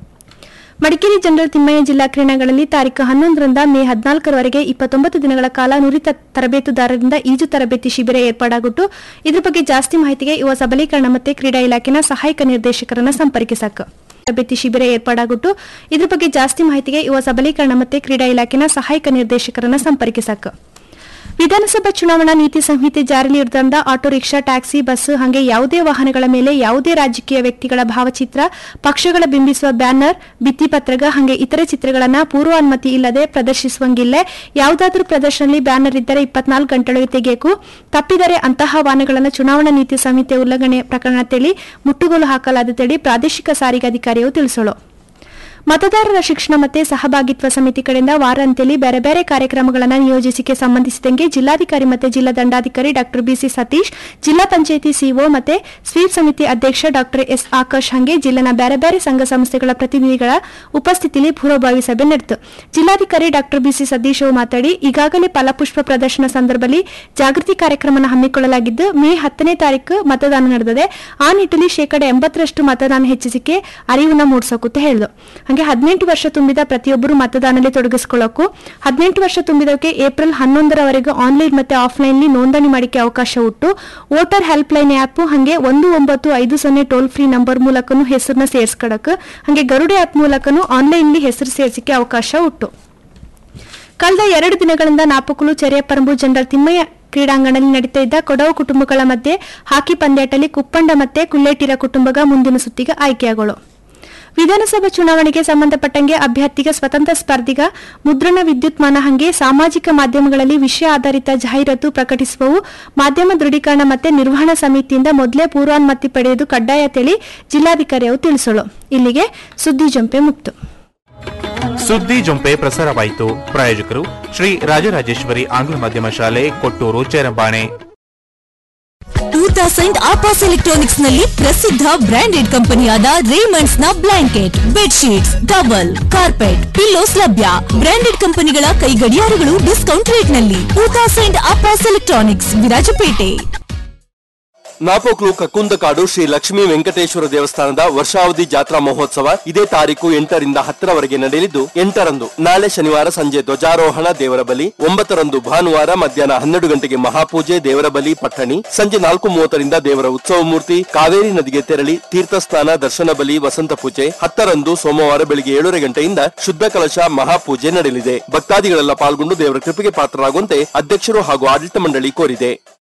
ಮಡಿಕೇರಿ ಜನರಲ್ ತಿಮ್ಮಯ್ಯ ಜಿಲ್ಲಾ ಕ್ರೀಡಾಂಗಣದಲ್ಲಿ ತಾರೀಕು ಹನ್ನೊಂದರಿಂದ ಮೇ ಹದಿನಾಲ್ಕರವರೆಗೆ ಇಪ್ಪತ್ತೊಂಬತ್ತು ದಿನಗಳ ಕಾಲ ನುರಿತ ತರಬೇತುದಾರರಿಂದ ಈಜು ತರಬೇತಿ ಶಿಬಿರ ಏರ್ಪಾಡಾಗಿಟ್ಟು ಇದ್ರ ಬಗ್ಗೆ ಜಾಸ್ತಿ ಮಾಹಿತಿಗೆ ಯುವ ಸಬಲೀಕರಣ ಮತ್ತು ಕ್ರೀಡಾ ಇಲಾಖೆನ ಸಹಾಯಕ ನಿರ್ದೇಶಕರನ್ನ ಸಂಪರ್ಕಿಸಕ ತರಬೇತಿ ಶಿಬಿರ ಏರ್ಪಾಡಾಗಿಟ್ಟು ಇದ್ರ ಬಗ್ಗೆ ಜಾಸ್ತಿ ಮಾಹಿತಿಗೆ ಯುವ ಸಬಲೀಕರಣ ಮತ್ತು ಕ್ರೀಡಾ ಇಲಾಖೆನ ಸಹಾಯಕ ನಿರ್ದೇಶಕರನ್ನ ಸಂಪರ್ಕಿಸಕ ವಿಧಾನಸಭಾ ಚುನಾವಣಾ ನೀತಿ ಸಂಹಿತೆ ಜಾರಿಯಲ್ಲಿ ಇರುವುದರಿಂದ ಆಟೋ ರಿಕ್ಷಾ ಟ್ಯಾಕ್ಸಿ ಬಸ್ ಹಾಗೆ ಯಾವುದೇ ವಾಹನಗಳ ಮೇಲೆ ಯಾವುದೇ ರಾಜಕೀಯ ವ್ಯಕ್ತಿಗಳ ಭಾವಚಿತ್ರ ಪಕ್ಷಗಳ ಬಿಂಬಿಸುವ ಬ್ಯಾನರ್ ಭಿತ್ತಿಪತ್ರಗ ಹಾಗೆ ಇತರೆ ಚಿತ್ರಗಳನ್ನ ಪೂರ್ವ ಅನುಮತಿ ಇಲ್ಲದೆ ಪ್ರದರ್ಶಿಸುವಂಗಿಲ್ಲ ಯಾವುದಾದ್ರೂ ಪ್ರದರ್ಶನದಲ್ಲಿ ಬ್ಯಾನರ್ ಇದ್ದರೆ ಇಪ್ಪತ್ನಾಲ್ಕು ಗಂಟೆಯೊಳಗೆ ತೆಗೆಯಕು ತಪ್ಪಿದರೆ ಅಂತಹ ವಾಹನಗಳನ್ನು ಚುನಾವಣಾ ನೀತಿ ಸಂಹಿತೆ ಉಲ್ಲಂಘನೆ ಪ್ರಕರಣ ತೇಳಿ ಮುಟ್ಟುಗೋಲು ಹಾಕಲಾದ ತೇಳಿ ಪ್ರಾದೇಶಿಕ ಸಾರಿಗೆ ಅಧಿಕಾರಿಯು ತಿಳಿಸೋಳು ಮತದಾರರ ಶಿಕ್ಷಣ ಮತ್ತೆ ಸಹಭಾಗಿತ್ವ ಸಮಿತಿ ಕಡೆಯಿಂದ ವಾರಾಂತ್ಯದಲ್ಲಿ ಬೇರೆ ಬೇರೆ ಕಾರ್ಯಕ್ರಮಗಳನ್ನು ನಿಯೋಜಿಸಿಕೆ ಸಂಬಂಧಿಸಿದಂಗೆ ಜಿಲ್ಲಾಧಿಕಾರಿ ಮತ್ತೆ ಜಿಲ್ಲಾ ದಂಡಾಧಿಕಾರಿ ಡಾಕ್ಟರ್ ಬಿಸಿ ಸತೀಶ್ ಜಿಲ್ಲಾ ಪಂಚಾಯಿತಿ ಸಿಒ ಮತ್ತೆ ಸ್ವೀಪ್ ಸಮಿತಿ ಅಧ್ಯಕ್ಷ ಡಾಕ್ಟರ್ ಎಸ್ ಆಕಾಶ್ ಹಂಗೆ ಜಿಲ್ಲೆನ ಬೇರೆ ಬೇರೆ ಸಂಘ ಸಂಸ್ಥೆಗಳ ಪ್ರತಿನಿಧಿಗಳ ಉಪಸ್ಥಿತಿಯಲ್ಲಿ ಪೂರ್ವಭಾವಿ ಸಭೆ ನಡೆಯಿತು ಜಿಲ್ಲಾಧಿಕಾರಿ ಡಾಕ್ಟರ್ ಬಿಸಿ ಸತೀಶ್ ಅವರು ಮಾತಾಡಿ ಈಗಾಗಲೇ ಫಲಪುಷ್ಪ ಪ್ರದರ್ಶನ ಸಂದರ್ಭದಲ್ಲಿ ಜಾಗೃತಿ ಕಾರ್ಯಕ್ರಮನ ಹಮ್ಮಿಕೊಳ್ಳಲಾಗಿದ್ದು ಮೇ ಹತ್ತನೇ ತಾರೀಕು ಮತದಾನ ನಡೆದಿದೆ ಆ ನಿಟ್ಟಿನಲ್ಲಿ ಶೇಕಡ ಎಂಬತ್ತರಷ್ಟು ಮತದಾನ ಹೆಚ್ಚಿಸಿಕೆ ಅರಿವನ್ನ ಮೂಡಿಸೋಕುತ್ತೆ ಹೇಳಿದ್ರು ಹಾಗೆ ಹದಿನೆಂಟು ವರ್ಷ ತುಂಬಿದ ಪ್ರತಿಯೊಬ್ಬರು ಮತದಾನದಲ್ಲಿ ತೊಡಗಿಸಿಕೊಳ್ಳೋಕು ಹದಿನೆಂಟು ವರ್ಷ ತುಂಬಿದವರಿಗೆ ಏಪ್ರಿಲ್ ಹನ್ನೊಂದರವರೆಗೂ ಆನ್ಲೈನ್ ಮತ್ತೆ ಆಫ್ಲೈನ್ ನೋಂದಣಿ ಮಾಡಿಕೆ ಅವಕಾಶ ಉಂಟು ವೋಟರ್ ಹೆಲ್ಪ್ ಲೈನ್ ಆ್ಯಪ್ ಹಾಗೆ ಒಂದು ಒಂಬತ್ತು ಐದು ಸೊನ್ನೆ ಟೋಲ್ ಫ್ರೀ ನಂಬರ್ ಮೂಲಕನೂ ಹೆಸರನ್ನ ಸೇರಿಸ್ಕೊಳಕ್ ಹಾಗೆ ಗರುಡ ಆ್ಯಪ್ ಮೂಲಕನೂ ಆನ್ಲೈನ್ಲಿ ಹೆಸರು ಸೇರಿಸಿಕೆ ಅವಕಾಶ ಉಂಟು ಕಳೆದ ಎರಡು ದಿನಗಳಿಂದ ನಾಪಕುಲು ಚೆರೆಪರಂಬು ಜನರಲ್ ತಿಮ್ಮಯ್ಯ ಕ್ರೀಡಾಂಗಣದಲ್ಲಿ ನಡೀತಾ ಇದ್ದ ಕೊಡವು ಕುಟುಂಬಗಳ ಮಧ್ಯೆ ಹಾಕಿ ಪಂದ್ಯಾಟದಲ್ಲಿ ಕುಪ್ಪಂಡ ಮತ್ತೆ ಕುಲ್ಲೇಟಿರ ಕುಟುಂಬಗ ಮುಂದಿನ ಸುತ್ತಿಗೆ ಆಯ್ಕೆಯಾಗಳು ವಿಧಾನಸಭಾ ಚುನಾವಣೆಗೆ ಸಂಬಂಧಪಟ್ಟಂಗೆ ಅಭ್ಯರ್ಥಿಗ ಸ್ವತಂತ್ರ ಸ್ಪರ್ಧಿಗ ಮುದ್ರಣ ವಿದ್ಯುನ್ಮಾನ ಹಂಗೆ ಸಾಮಾಜಿಕ ಮಾಧ್ಯಮಗಳಲ್ಲಿ ವಿಷಯ ಆಧಾರಿತ ಜಾಹೀರಾತು ಪ್ರಕಟಿಸುವವು ಮಾಧ್ಯಮ ದೃಢೀಕರಣ ಮತ್ತೆ ನಿರ್ವಹಣಾ ಸಮಿತಿಯಿಂದ ಮೊದಲೇ ಪೂರ್ವಾನುಮತಿ ಪಡೆಯುವುದು ಕಡ್ಡಾಯ ತಿಳಿ ಜಿಲ್ಲಾಧಿಕಾರಿ ಅವರು ತಿಳಿಸಲು ಇಲ್ಲಿಗೆ ಸುದ್ದಿ ಜಂಪೆ ಮುಕ್ತು ಸುದ್ದಿ ಜೊಂಪೆ ಪ್ರಸಾರವಾಯಿತು ಪ್ರಾಯೋಜಕರು ಶ್ರೀ ರಾಜರಾಜೇಶ್ವರಿ ಆಂಗ್ಲ ಮಾಧ್ಯಮ ಶಾಲೆ ಕೊಟ್ಟೂರು ಚೇರಂಬಾಣೆ ಟೂ ತೌಸಂಡ್ ಆಪಾಸ್ ಎಲೆಕ್ಟ್ರಾನಿಕ್ಸ್ ನಲ್ಲಿ ಪ್ರಸಿದ್ಧ ಬ್ರಾಂಡೆಡ್ ಕಂಪನಿಯಾದ ರೇಮಂಡ್ಸ್ ನ blanket bedsheets double carpet pillows ಲಭ್ಯ ಬ್ರಾಂಡೆಡ್ ಕಂಪನಿಗಳ ಕೈ ಗಡಿಯಾರಗಳು ಡಿಸ್ಕೌಂಟ್ ರೇಟ್ ನಲ್ಲಿ ಟೂ ತೌಸಂಡ್ ಆಪಾಸ್ ಎಲೆಕ್ಟ್ರಾನಿಕ್ಸ್ ವಿರಾಜಪೇಟೆ ನಾಪೋಕ್ಲು ಕಕ್ಕುಂದಕಾಡು ಶ್ರೀ ಲಕ್ಷ್ಮೀ ವೆಂಕಟೇಶ್ವರ ದೇವಸ್ಥಾನದ ವರ್ಷಾವಧಿ ಜಾತ್ರಾ ಮಹೋತ್ಸವ ಇದೇ ತಾರೀಕು ಎಂಟರಿಂದ ಹತ್ತರವರೆಗೆ ನಡೆಯಲಿದ್ದು ಎಂಟರಂದು ನಾಳೆ ಶನಿವಾರ ಸಂಜೆ ಧ್ವಜಾರೋಹಣ ದೇವರ ಬಲಿ ಒಂಬತ್ತರಂದು ಭಾನುವಾರ ಮಧ್ಯಾಹ್ನ ಹನ್ನೆರಡು ಗಂಟೆಗೆ ಮಹಾಪೂಜೆ ದೇವರ ಬಲಿ ಪಟ್ಟಣಿ ಸಂಜೆ ನಾಲ್ಕು ಮೂವತ್ತರಿಂದ ದೇವರ ಉತ್ಸವ ಮೂರ್ತಿ ಕಾವೇರಿ ನದಿಗೆ ತೆರಳಿ ತೀರ್ಥಸ್ನಾನ ದರ್ಶನ ಬಲಿ ವಸಂತ ಪೂಜೆ ಹತ್ತರಂದು ಸೋಮವಾರ ಬೆಳಿಗ್ಗೆ ಏಳೂವರೆ ಗಂಟೆಯಿಂದ ಶುದ್ಧ ಕಲಶ ಮಹಾಪೂಜೆ ನಡೆಯಲಿದೆ ಭಕ್ತಾದಿಗಳೆಲ್ಲ ಪಾಲ್ಗೊಂಡು ದೇವರ ಕೃಪೆಗೆ ಪಾತ್ರರಾಗುವಂತೆ ಅಧ್ಯಕ್ಷರು ಹಾಗೂ ಆಡಳಿತ ಮಂಡಳಿ ಕೋರಿದೆ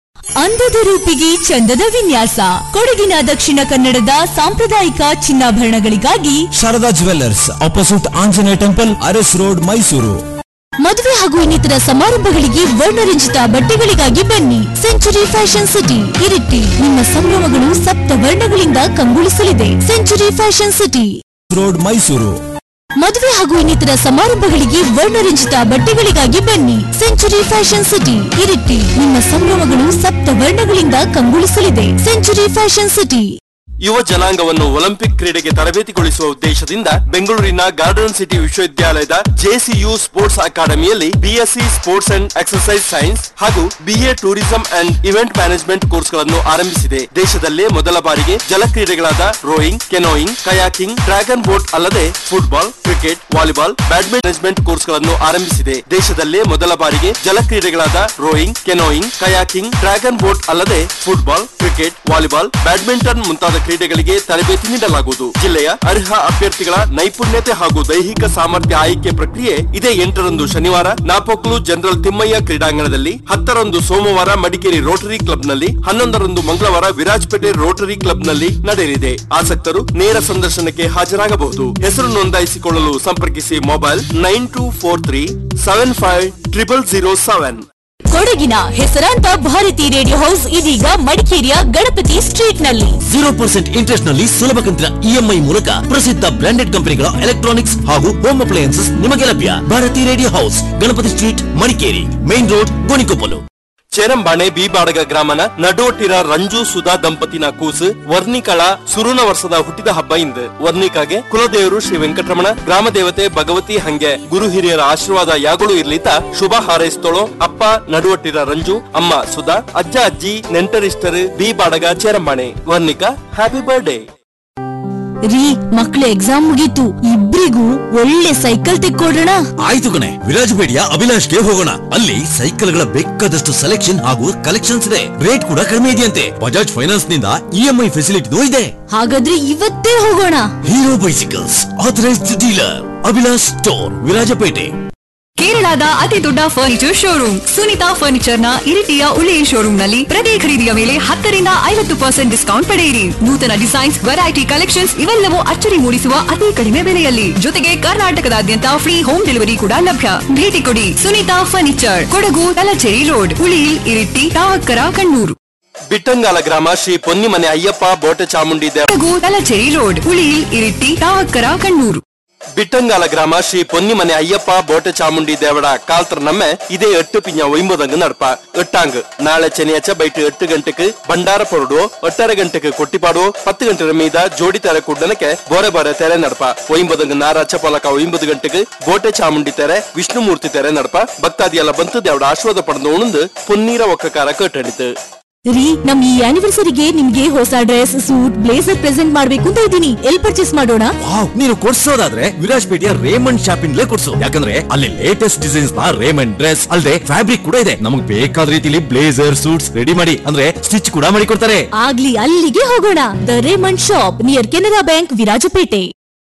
ಅಂದದ ರೂಪಿಗೆ ಚಂದದ ವಿನ್ಯಾಸ ಕೊಡಗಿನ ದಕ್ಷಿಣ ಕನ್ನಡದ ಸಾಂಪ್ರದಾಯಿಕ ಚಿನ್ನಾಭರಣಗಳಿಗಾಗಿ Sharada jewellers opposite Anjaneya temple Aras road Mysuru ಮದುವೆ ಹಾಗೂ ಇನ್ನಿತರ ಸಮಾರಂಭಗಳಿಗೆ ವರ್ಣರಂಜಿತ ಬಟ್ಟೆಗಳಿಗಾಗಿ ಬನ್ನಿ ಸೆಂಚುರಿ ಫ್ಯಾಷನ್ ಸಿಟಿ ಇರಿಟಿ ನಿಮ್ಮ ಸಂಭ್ರಮಗಳು ಸಪ್ತ ವರ್ಣಗಳಿಂದ ಕಂಗೊಳಿಸಲಿದೆ century fashion city road Mysuru ಮದುವೆ ಹಾಗೂ ಇನ್ನಿತರ ಸಮಾರಂಭಗಳಿಗೆ ವರ್ಣರಂಜಿತ ಬಟ್ಟೆಗಳಿಗಾಗಿ ಬನ್ನಿ ಸೆಂಚುರಿ ಫ್ಯಾಷನ್ ಸಿಟಿ ಇರಿಟಿ ನಿಮ್ಮ ಸಂಭ್ರಮಗಳು ಸಪ್ತ ವರ್ಣಗಳಿಂದ ಕಂಗೊಳಿಸಲಿದೆ ಸೆಂಚುರಿ ಫ್ಯಾಷನ್ ಸಿಟಿ ಯುವ ಜನಾಂಗವನ್ನು ಒಲಿಂಪಿಕ್ ಕ್ರೀಡೆಗೆ ತರಬೇತಿಗೊಳಿಸುವ ಉದ್ದೇಶದಿಂದ ಬೆಂಗಳೂರಿನ ಗಾರ್ಡನ್ ಸಿಟಿ ವಿಶ್ವವಿದ್ಯಾಲಯದ ಜೆಸಿಯು ಸ್ಪೋರ್ಟ್ಸ್ ಅಕಾಡೆಮಿಯಲ್ಲಿ BSc sports and exercise science ಹಾಗೂ BA tourism and event management ಕೋರ್ಸ್ಗಳನ್ನು ಆರಂಭಿಸಿದೆ ದೇಶದಲ್ಲೇ ಮೊದಲ ಬಾರಿಗೆ ಜಲಕ್ರೀಡೆಗಳಾದ rowing canoeing kayaking dragon boat ಅಲ್ಲದೆ football cricket volleyball badminton management ಕೋರ್ಸ್ಗಳನ್ನು ಆರಂಭಿಸಿದೆ ದೇಶದಲ್ಲೇ ಮೊದಲ ಬಾರಿಗೆ ಜಲಕ್ರೀಡೆಗಳಾದ rowing canoeing kayaking dragon boat ಅಲ್ಲದೆ ಫುಟ್ಬಾಲ್ ಕ್ರಿಕೆಟ್ ವಾಲಿಬಾಲ್ ಬ್ಯಾಡ್ಮಿಂಟನ್ ಮುಂತಾದ ಕ್ರೀಡೆಗಳಿಗೆ ತರಬೇತಿ ನೀಡಲಾಗುವುದು ಜಿಲ್ಲೆಯ ಅರ್ಹ ಅಭ್ಯರ್ಥಿಗಳ ನೈಪುಣ್ಯತೆ ಹಾಗೂ ದೈಹಿಕ ಸಾಮರ್ಥ್ಯ ಆಯ್ಕೆ ಪ್ರಕ್ರಿಯೆ ಇದೇ ಎಂಟರಂದು ಶನಿವಾರ ನಾಪೋಕ್ಲು ಜನರಲ್ ತಿಮ್ಮಯ್ಯ ಕ್ರೀಡಾಂಗಣದಲ್ಲಿ ಹತ್ತರಂದು ಸೋಮವಾರ ಮಡಿಕೇರಿ ರೋಟರಿ ಕ್ಲಬ್ನಲ್ಲಿ ಹನ್ನೊಂದರಂದು ಮಂಗಳವಾರ ವಿರಾಜಪೇಟೆ ರೋಟರಿ ಕ್ಲಬ್ನಲ್ಲಿ ನಡೆಯಲಿದೆ ಆಸಕ್ತರು ನೇರ ಸಂದರ್ಶನಕ್ಕೆ ಹಾಜರಾಗಬಹುದು ಹೆಸರು ನೋಂದಾಯಿಸಿಕೊಳ್ಳಲು ಸಂಪರ್ಕಿಸಿ mobile nine two four three seven five triple zero seven ಕೊಡಗಿನ ಹೆಸರಾಂತ ಭಾರತಿ ರೇಡಿಯೋ ಹೌಸ್ ಇದೀಗ ಮಡಿಕೇರಿಯ ಗಣಪತಿ ಸ್ಟ್ರೀಟ್ ನಲ್ಲಿ ಜೀರೋ ಪರ್ಸೆಂಟ್ ಇಂಟ್ರೆಸ್ಟ್ ನಲ್ಲಿ ಸುಲಭ ಕಂತಿನ ಇಎಂಐ ಮೂಲಕ ಪ್ರಸಿದ್ಧ ಬ್ರಾಂಡೆಡ್ ಕಂಪನಿಗಳ ಎಲೆಕ್ಟ್ರಾನಿಕ್ಸ್ ಹಾಗೂ ಹೋಮ್ ಅಪ್ಲಯನ್ಸಸ್ ನಿಮಗೆ ಲಭ್ಯ Bharati radio house Ganapati street Madikeri main road Gonikoppal Cherambane Beebadaga ಗ್ರಾಮನ ನಡೋಟಿರ ರಂಜು ಸುಧಾ ದಂಪತಿನ ಕೂಸು ವರ್ಣಿಕಳ ಸುರುನ ವರ್ಷದ ಹುಟ್ಟಿದ ಹಬ್ಬ ಇಂದು ವರ್ಣಿಕಾಗೆ ಕುಲದೇವರು ಶ್ರೀ ವೆಂಕಟರಮಣ ಗ್ರಾಮ ದೇವತೆ ಭಗವತಿ ಹಂಗೆ ಗುರು ಹಿರಿಯರ ಆಶೀರ್ವಾದ ಯಾಗಳು ಇರ್ಲಿತ ಶುಭ ಹಾರೈಸ್ತೋಳು ಅಪ್ಪ ನಡುವಟ್ಟಿರ ರಂಜು ಅಮ್ಮ ಸುಧಾ ಅಜ್ಜ ಅಜ್ಜಿ ನೆಂಟರಿಷ್ಟರು ಬೀಬಾಡಗ ಚೇರಂಬಾಣೆ ವರ್ಣಿಕಾ ಹ್ಯಾಪಿ ಬರ್ಡೇ ರೀ ಮಕ್ಳ ಎಕ್ಸಾಮ್ ಮುಗೀತು ಇಬ್ರಿಗೂ ಒಳ್ಳೆ ಸೈಕಲ್ ತೆಕ್ಕೊಡ್ರಣ ಆಯ್ತು ಕಣೆ ವಿರಾಜಪೇಟೆಯ ಅಭಿಲಾಷ್ಗೆ ಹೋಗೋಣ ಅಲ್ಲಿ ಸೈಕಲ್ಗಳ ಬೇಕಾದಷ್ಟು ಸೆಲೆಕ್ಷನ್ ಹಾಗೂ ಕಲೆಕ್ಷನ್ಸ್ ಇದೆ ರೇಟ್ ಕೂಡ ಕಡಿಮೆ ಇದೆಯಂತೆ ಬಜಾಜ್ ಫೈನಾನ್ಸ್ ನಿಂದ ಇಎಂಐ ಫೆಸಿಲಿಟಿನೂ ಇದೆ ಹಾಗಾದ್ರೆ ಇವತ್ತೇ ಹೋಗೋಣ Hero bicycles authorised dealer Abhilash store Virajpet ಕೇರಳದ ಅತಿ ದೊಡ್ಡ ಫರ್ನಿಚರ್ ಶೋರೂಮ್ ಸುನಿತಾ ಫರ್ನಿಚರ್ ನ ಇರಿಟಿಯ ಉಳಿ ಶೋರೂಮ್ ನಲ್ಲಿ ಪ್ರತಿ ಖರೀದಿಯ ಮೇಲೆ ಹತ್ತರಿಂದ ಐವತ್ತು ಪರ್ಸೆಂಟ್ ಡಿಸ್ಕೌಂಟ್ ಪಡೆಯಿರಿ ನೂತನ ಡಿಸೈನ್ಸ್ ವೆರೈಟಿ ಕಲೆಕ್ಷನ್ಸ್ ಇವೆಲ್ಲವೂ ಅಚ್ಚರಿ ಮೂಡಿಸುವ ಅತಿ ಕಡಿಮೆ ಬೆಲೆಯಲ್ಲಿ ಜೊತೆಗೆ ಕರ್ನಾಟಕದಾದ್ಯಂತ ಫ್ರೀ ಹೋಮ್ ಡೆಲಿವರಿ ಕೂಡ ಲಭ್ಯ ಭೇಟಿ ಕೊಡಿ ಸುನಿತಾ ಫರ್ನಿಚರ್ ಕೊಡಗು ತಲಚೇರಿ ರೋಡ್ ಉಳಿಯಿಲ್ ಇರಿಟಿ ತಾವಕ್ಕರ ಕಣ್ಣೂರು ಬಿಟ್ಟಂಗಾಲ ಗ್ರಾಮ ಶ್ರೀ ಪೊನ್ನಿಮನೆ ಅಯ್ಯಪ್ಪ ಬೋಟ ಚಾಮುಂಡಿ ದೇವ ಕೊಡಗು ತಲಚೇರಿ ರೋಡ್ ಉಳಿಯಿಲ್ ಇರಿಟಿ ತಾವಕ್ಕರ ಕಣ್ಣೂರು ಬಿಟ್ಟಂಗಾಲ ಗ್ರಾಮ ಶ್ರೀ ಪೊನ್ನಿಮನೆ ಅಯ್ಯಪ್ಪ ಬೋಟೆ ಚಾಮುಂಡಿ ದೇವಡ ಕಾಲ್ತರ ನಮ್ಮೆ ಇದೇ ಎಟ್ಟು ಪಿಂಜ ಒಯ್ಮದಂಗ ನಡ್ಪ ಎಟ್ಟಾಂಗ್ ನಾಳೆ ಚೆನ್ನಿಯಚ್ಚ ಬೈಟ್ ಎಟ್ಟು ಗಂಟೆಗೆ ಭಂಡಾರ ಪೊರಡು ಎಟ್ಟರ ಗಂಟೆಗೆ ಕೊಟ್ಟಿಪಾಡು ಪತ್ತು ಗಂಟೆ ಮೀದ ಜೋಡಿ ತೆರೆ ಕೂಡನಕ್ಕೆ ಬೋರೆ ಬೋರೆ ತೆರೆ ನಡ್ಪ ಒಯ್ಮದಂಗ ನಾರಾಚ ಪಲಕ ಒಯ್ಮದು ಗಂಟೆಗೆ ಬೋಟೆ ಚಾಮುಂಡಿ ತೆರೆ ವಿಷ್ಣುಮೂರ್ತಿ ತೆರೆ ನಡ್ಪ ಭಕ್ತಾದಿ ಎಲ್ಲ ಬಂತು ದೇವಡ ಆಶ್ವಾದ ಪಡೆದು ಉಣಂದು ಪೊನ್ನೀರ ಒಕ್ಕಕಾರ ಕಟ್ಟಣಿತು ರೀ ನಮ್ ಈ ಆನಿವರ್ಸರಿಗೆ ನಿಮ್ಗೆ ಹೊಸ ಡ್ರೆಸ್ ಸೂಟ್ ಬ್ಲೇಸರ್ ಪ್ರೆಸೆಂಟ್ ಮಾಡ್ಬೇಕು ಅಂತ ಇದ್ದೀನಿ ಎಲ್ ಪರ್ಚೇಸ್ ಮಾಡೋಣ ವಾವ್ ನೀನು ಕೊಡ್ಸೋದಾದ್ರೆ ವಿರಾಜ್ಪೇಟೆಯ ರೇಮಂಡ್ ಶಾಪಿಂಗ್ಲೇ ಕೊಡ್ಸು ಯಾಕಂದ್ರೆ ಅಲ್ಲಿ ಲೇಟೆಸ್ಟ್ ಡಿಸೈನ್ಸ್ ನ ರೇಮಂಡ್ ಡ್ರೆಸ್ ಅಲ್ಲದೆ ಫ್ಯಾಬ್ರಿಕ್ ಕೂಡ ಇದೆ ನಮಗೆ ಬೇಕಾದ ರೀತಿಲಿ ಬ್ಲೇಸರ್ ಸೂಟ್ಸ್ ರೆಡಿ ಮಾಡಿ ಅಂದ್ರೆ ಸ್ಟಿಚ್ ಕೂಡ ಮಾಡಿ ಕೊಡ್ತಾರೆ ಆಗ್ಲಿ ಅಲ್ಲಿಗೆ ಹೋಗೋಣ the Raymond shop near Canara bank Virajpet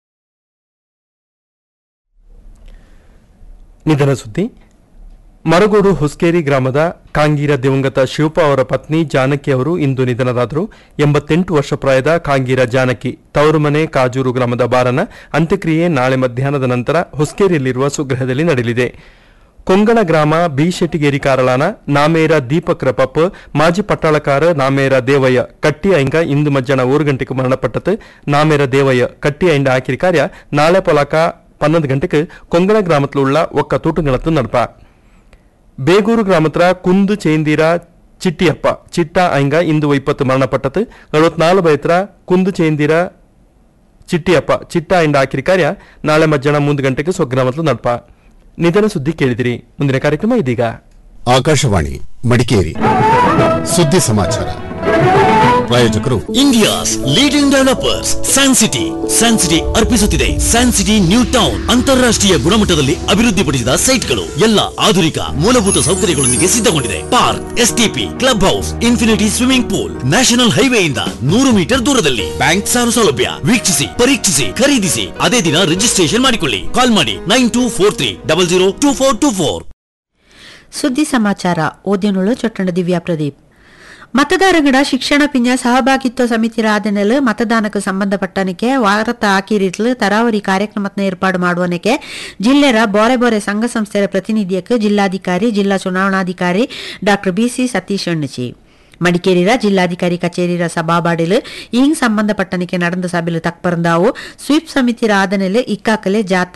ನಿಧನ ಸುದ್ದಿ ಮರಗೋಡು ಹೊಸ್ಕೇರಿ ಗ್ರಾಮದ ಕಾಂಗೀರ ದಿವಂಗತ ಶಿವಪ್ಪ ಅವರ ಪತ್ನಿ ಜಾನಕಿ ಅವರು ಇಂದು ನಿಧನರಾದರು ಎಂಬತ್ತೆಂಟು ವರ್ಷ ಪ್ರಾಯದ ಕಾಂಗೀರ ಜಾನಕಿ ತವರು ಮನೆ ಕಾಜೂರು ಗ್ರಾಮದ ಬಾರನ ಅಂತ್ಯಕ್ರಿಯೆ ನಾಳೆ ಮಧ್ಯಾಹ್ನದ ನಂತರ ಹೊಸ್ಕೇರಿಯಲ್ಲಿರುವ ಸ್ವಗೃಹದಲ್ಲಿ ನಡೆಯಲಿದೆ ಕೊಂಗಣ ಗ್ರಾಮ ಬಿ ಶೆಟ್ಟಿಗೇರಿ ಕಾರಳಾನ ನಾಮೇರ ದೀಪಕ್ ರಪಪ್ ಮಾಜಿ ಪಟ್ಟಾಳಕಾರ ನಾಮೇರ ದೇವಯ್ಯ ಕಟ್ಟಿ ಐಂಗ ಇಂದು ಮಧ್ಯಾಹ್ನ ಮೂರು ಗಂಟೆಗೆ ಮರಣಪಟ್ಟತು ನಾಮೇರ ದೇವಯ್ಯ ಕಟ್ಟಿ ಐಂಡ ಆಕಿರಿ ಕಾರ್ಯ ನಾಳೆ ಪೊಲಕ ಪನ್ನೊಂದು ಗಂಟೆಗೆ ಕೊಂಗಣ ಗ್ರಾಮத்தில் உள்ள ஒக்க தூட்டுங்களத்து நடப்பா ಬೇಗೂರು ಗ್ರಾಮತ್ರ ಕುಂದು ಚೇಂದಿರ ಚಿಟ್ಟಿಯಪ್ಪ ಚಿಟ್ಟ ಐಂಗ ಇಂದು ಇಪ್ಪತ್ತು ಮರಣಪಟ್ಟತು ನಲವತ್ನಾಲ್ಕು ಬೈತ್ರ ಕುಂದು ಚೇಂದಿರ ಚಿಟ್ಟಿಯಪ್ಪ ಚಿಟ್ಟ ಐಂಡ ಆಕಿರಿ ಕಾರ್ಯ ನಾಳೆ ಮಧ್ಯಾಹ್ನ ಮೂರು ಗಂಟೆಗೆ ಸ್ವಗ್ರಾಮತ್ಲು ನಡ್ಪ ನಿಧನ ಸುದ್ದಿ ಕೇಳಿದಿರಿ ಮುಂದಿನ ಕಾರ್ಯಕ್ರಮ ಇದೀಗ ಆಕಾಶವಾಣಿ ಮಡಿಕೇರಿ ಸುದ್ದಿ ಸಮಾಚಾರ ಪ್ರಾಯೋಜಕರು India's leading developers San City San City ಅರ್ಪಿಸುತ್ತಿದೆ ಸ್ಯಾನ್ ಸಿಟಿ ನ್ಯೂ ಟೌನ್ ಅಂತಾರಾಷ್ಟ್ರೀಯ ಗುಣಮಟ್ಟದಲ್ಲಿ ಅಭಿವೃದ್ಧಿಪಡಿಸಿದ ಸೈಟ್ಗಳು ಎಲ್ಲ ಆಧುನಿಕ ಮೂಲಭೂತ ಸೌಕರ್ಯಗಳೊಂದಿಗೆ ಸಿದ್ಧಗೊಂಡಿದೆ park STP club house infinity swimming pool national ಹೈವೇಯಿಂದ ನೂರು ಮೀಟರ್ ದೂರದಲ್ಲಿ ಬ್ಯಾಂಕ್ ಸಾಲ ಸೌಲಭ್ಯ ವೀಕ್ಷಿಸಿ ಪರೀಕ್ಷಿಸಿ ಖರೀದಿಸಿ ಅದೇ ದಿನ ರಿಜಿಸ್ಟ್ರೇಷನ್ ಮಾಡಿಕೊಳ್ಳಿ ಕಾಲ್ ಮಾಡಿ nine two four three double zero two four two four ಸುದ್ದಿ ಸಮಾಚಾರ ಓದ್ಯನುಳು ಚೊಟ್ಟಣ ದಿವ್ಯಾ ಪ್ರದೀಪ್ ಮತದಾರಗಳ ಶಿಕ್ಷಣ ಪಿಂಜ ಸಹಭಾಗಿತ್ವ ಸಮಿತಿ ರಾಧನೆಲು ಮತದಾನಕ್ಕೆ ಸಂಬಂಧಪಟ್ಟನಕ್ಕೆ ವಾರತ ಆಕಿರಿತ್ಲು ತರಾವರಿ ಕಾರ್ಯಕ್ರಮದ ಏರ್ಪಾಡು ಮಾಡುವನಕ್ಕೆ ಜಿಲ್ಲೆರ ಬೋರೆ ಬೋರೆ ಸಂಘ ಸಂಸ್ಥೆಯ ಪ್ರತಿನಿಧಿಯಕ್ಕೆ ಜಿಲ್ಲಾಧಿಕಾರಿ ಜಿಲ್ಲಾ ಚುನಾವಣಾಧಿಕಾರಿ ಡಾಕ್ಟರ್ ಬಿಸಿ ಸತೀಶ್ ಎಣ್ಣಚಿ ಮಡಿಕೇರಿರ ಜಿಲ್ಲಾಧಿಕಾರಿ ಕಚೇರಿರ ಸಭಾಬಾಡಿಲು ಇಂಗ್ ಸಂಬಂಧಪಟ್ಟನಕ್ಕೆ ನಡೆದ ಸಭೆಲು ತಕ್ಪರಂದಾವು ಸ್ವೀಪ್ ಸಮಿತಿ ರಾಧನೆಲು ಇಕ್ಕಾಕಲೆ ಜಾತ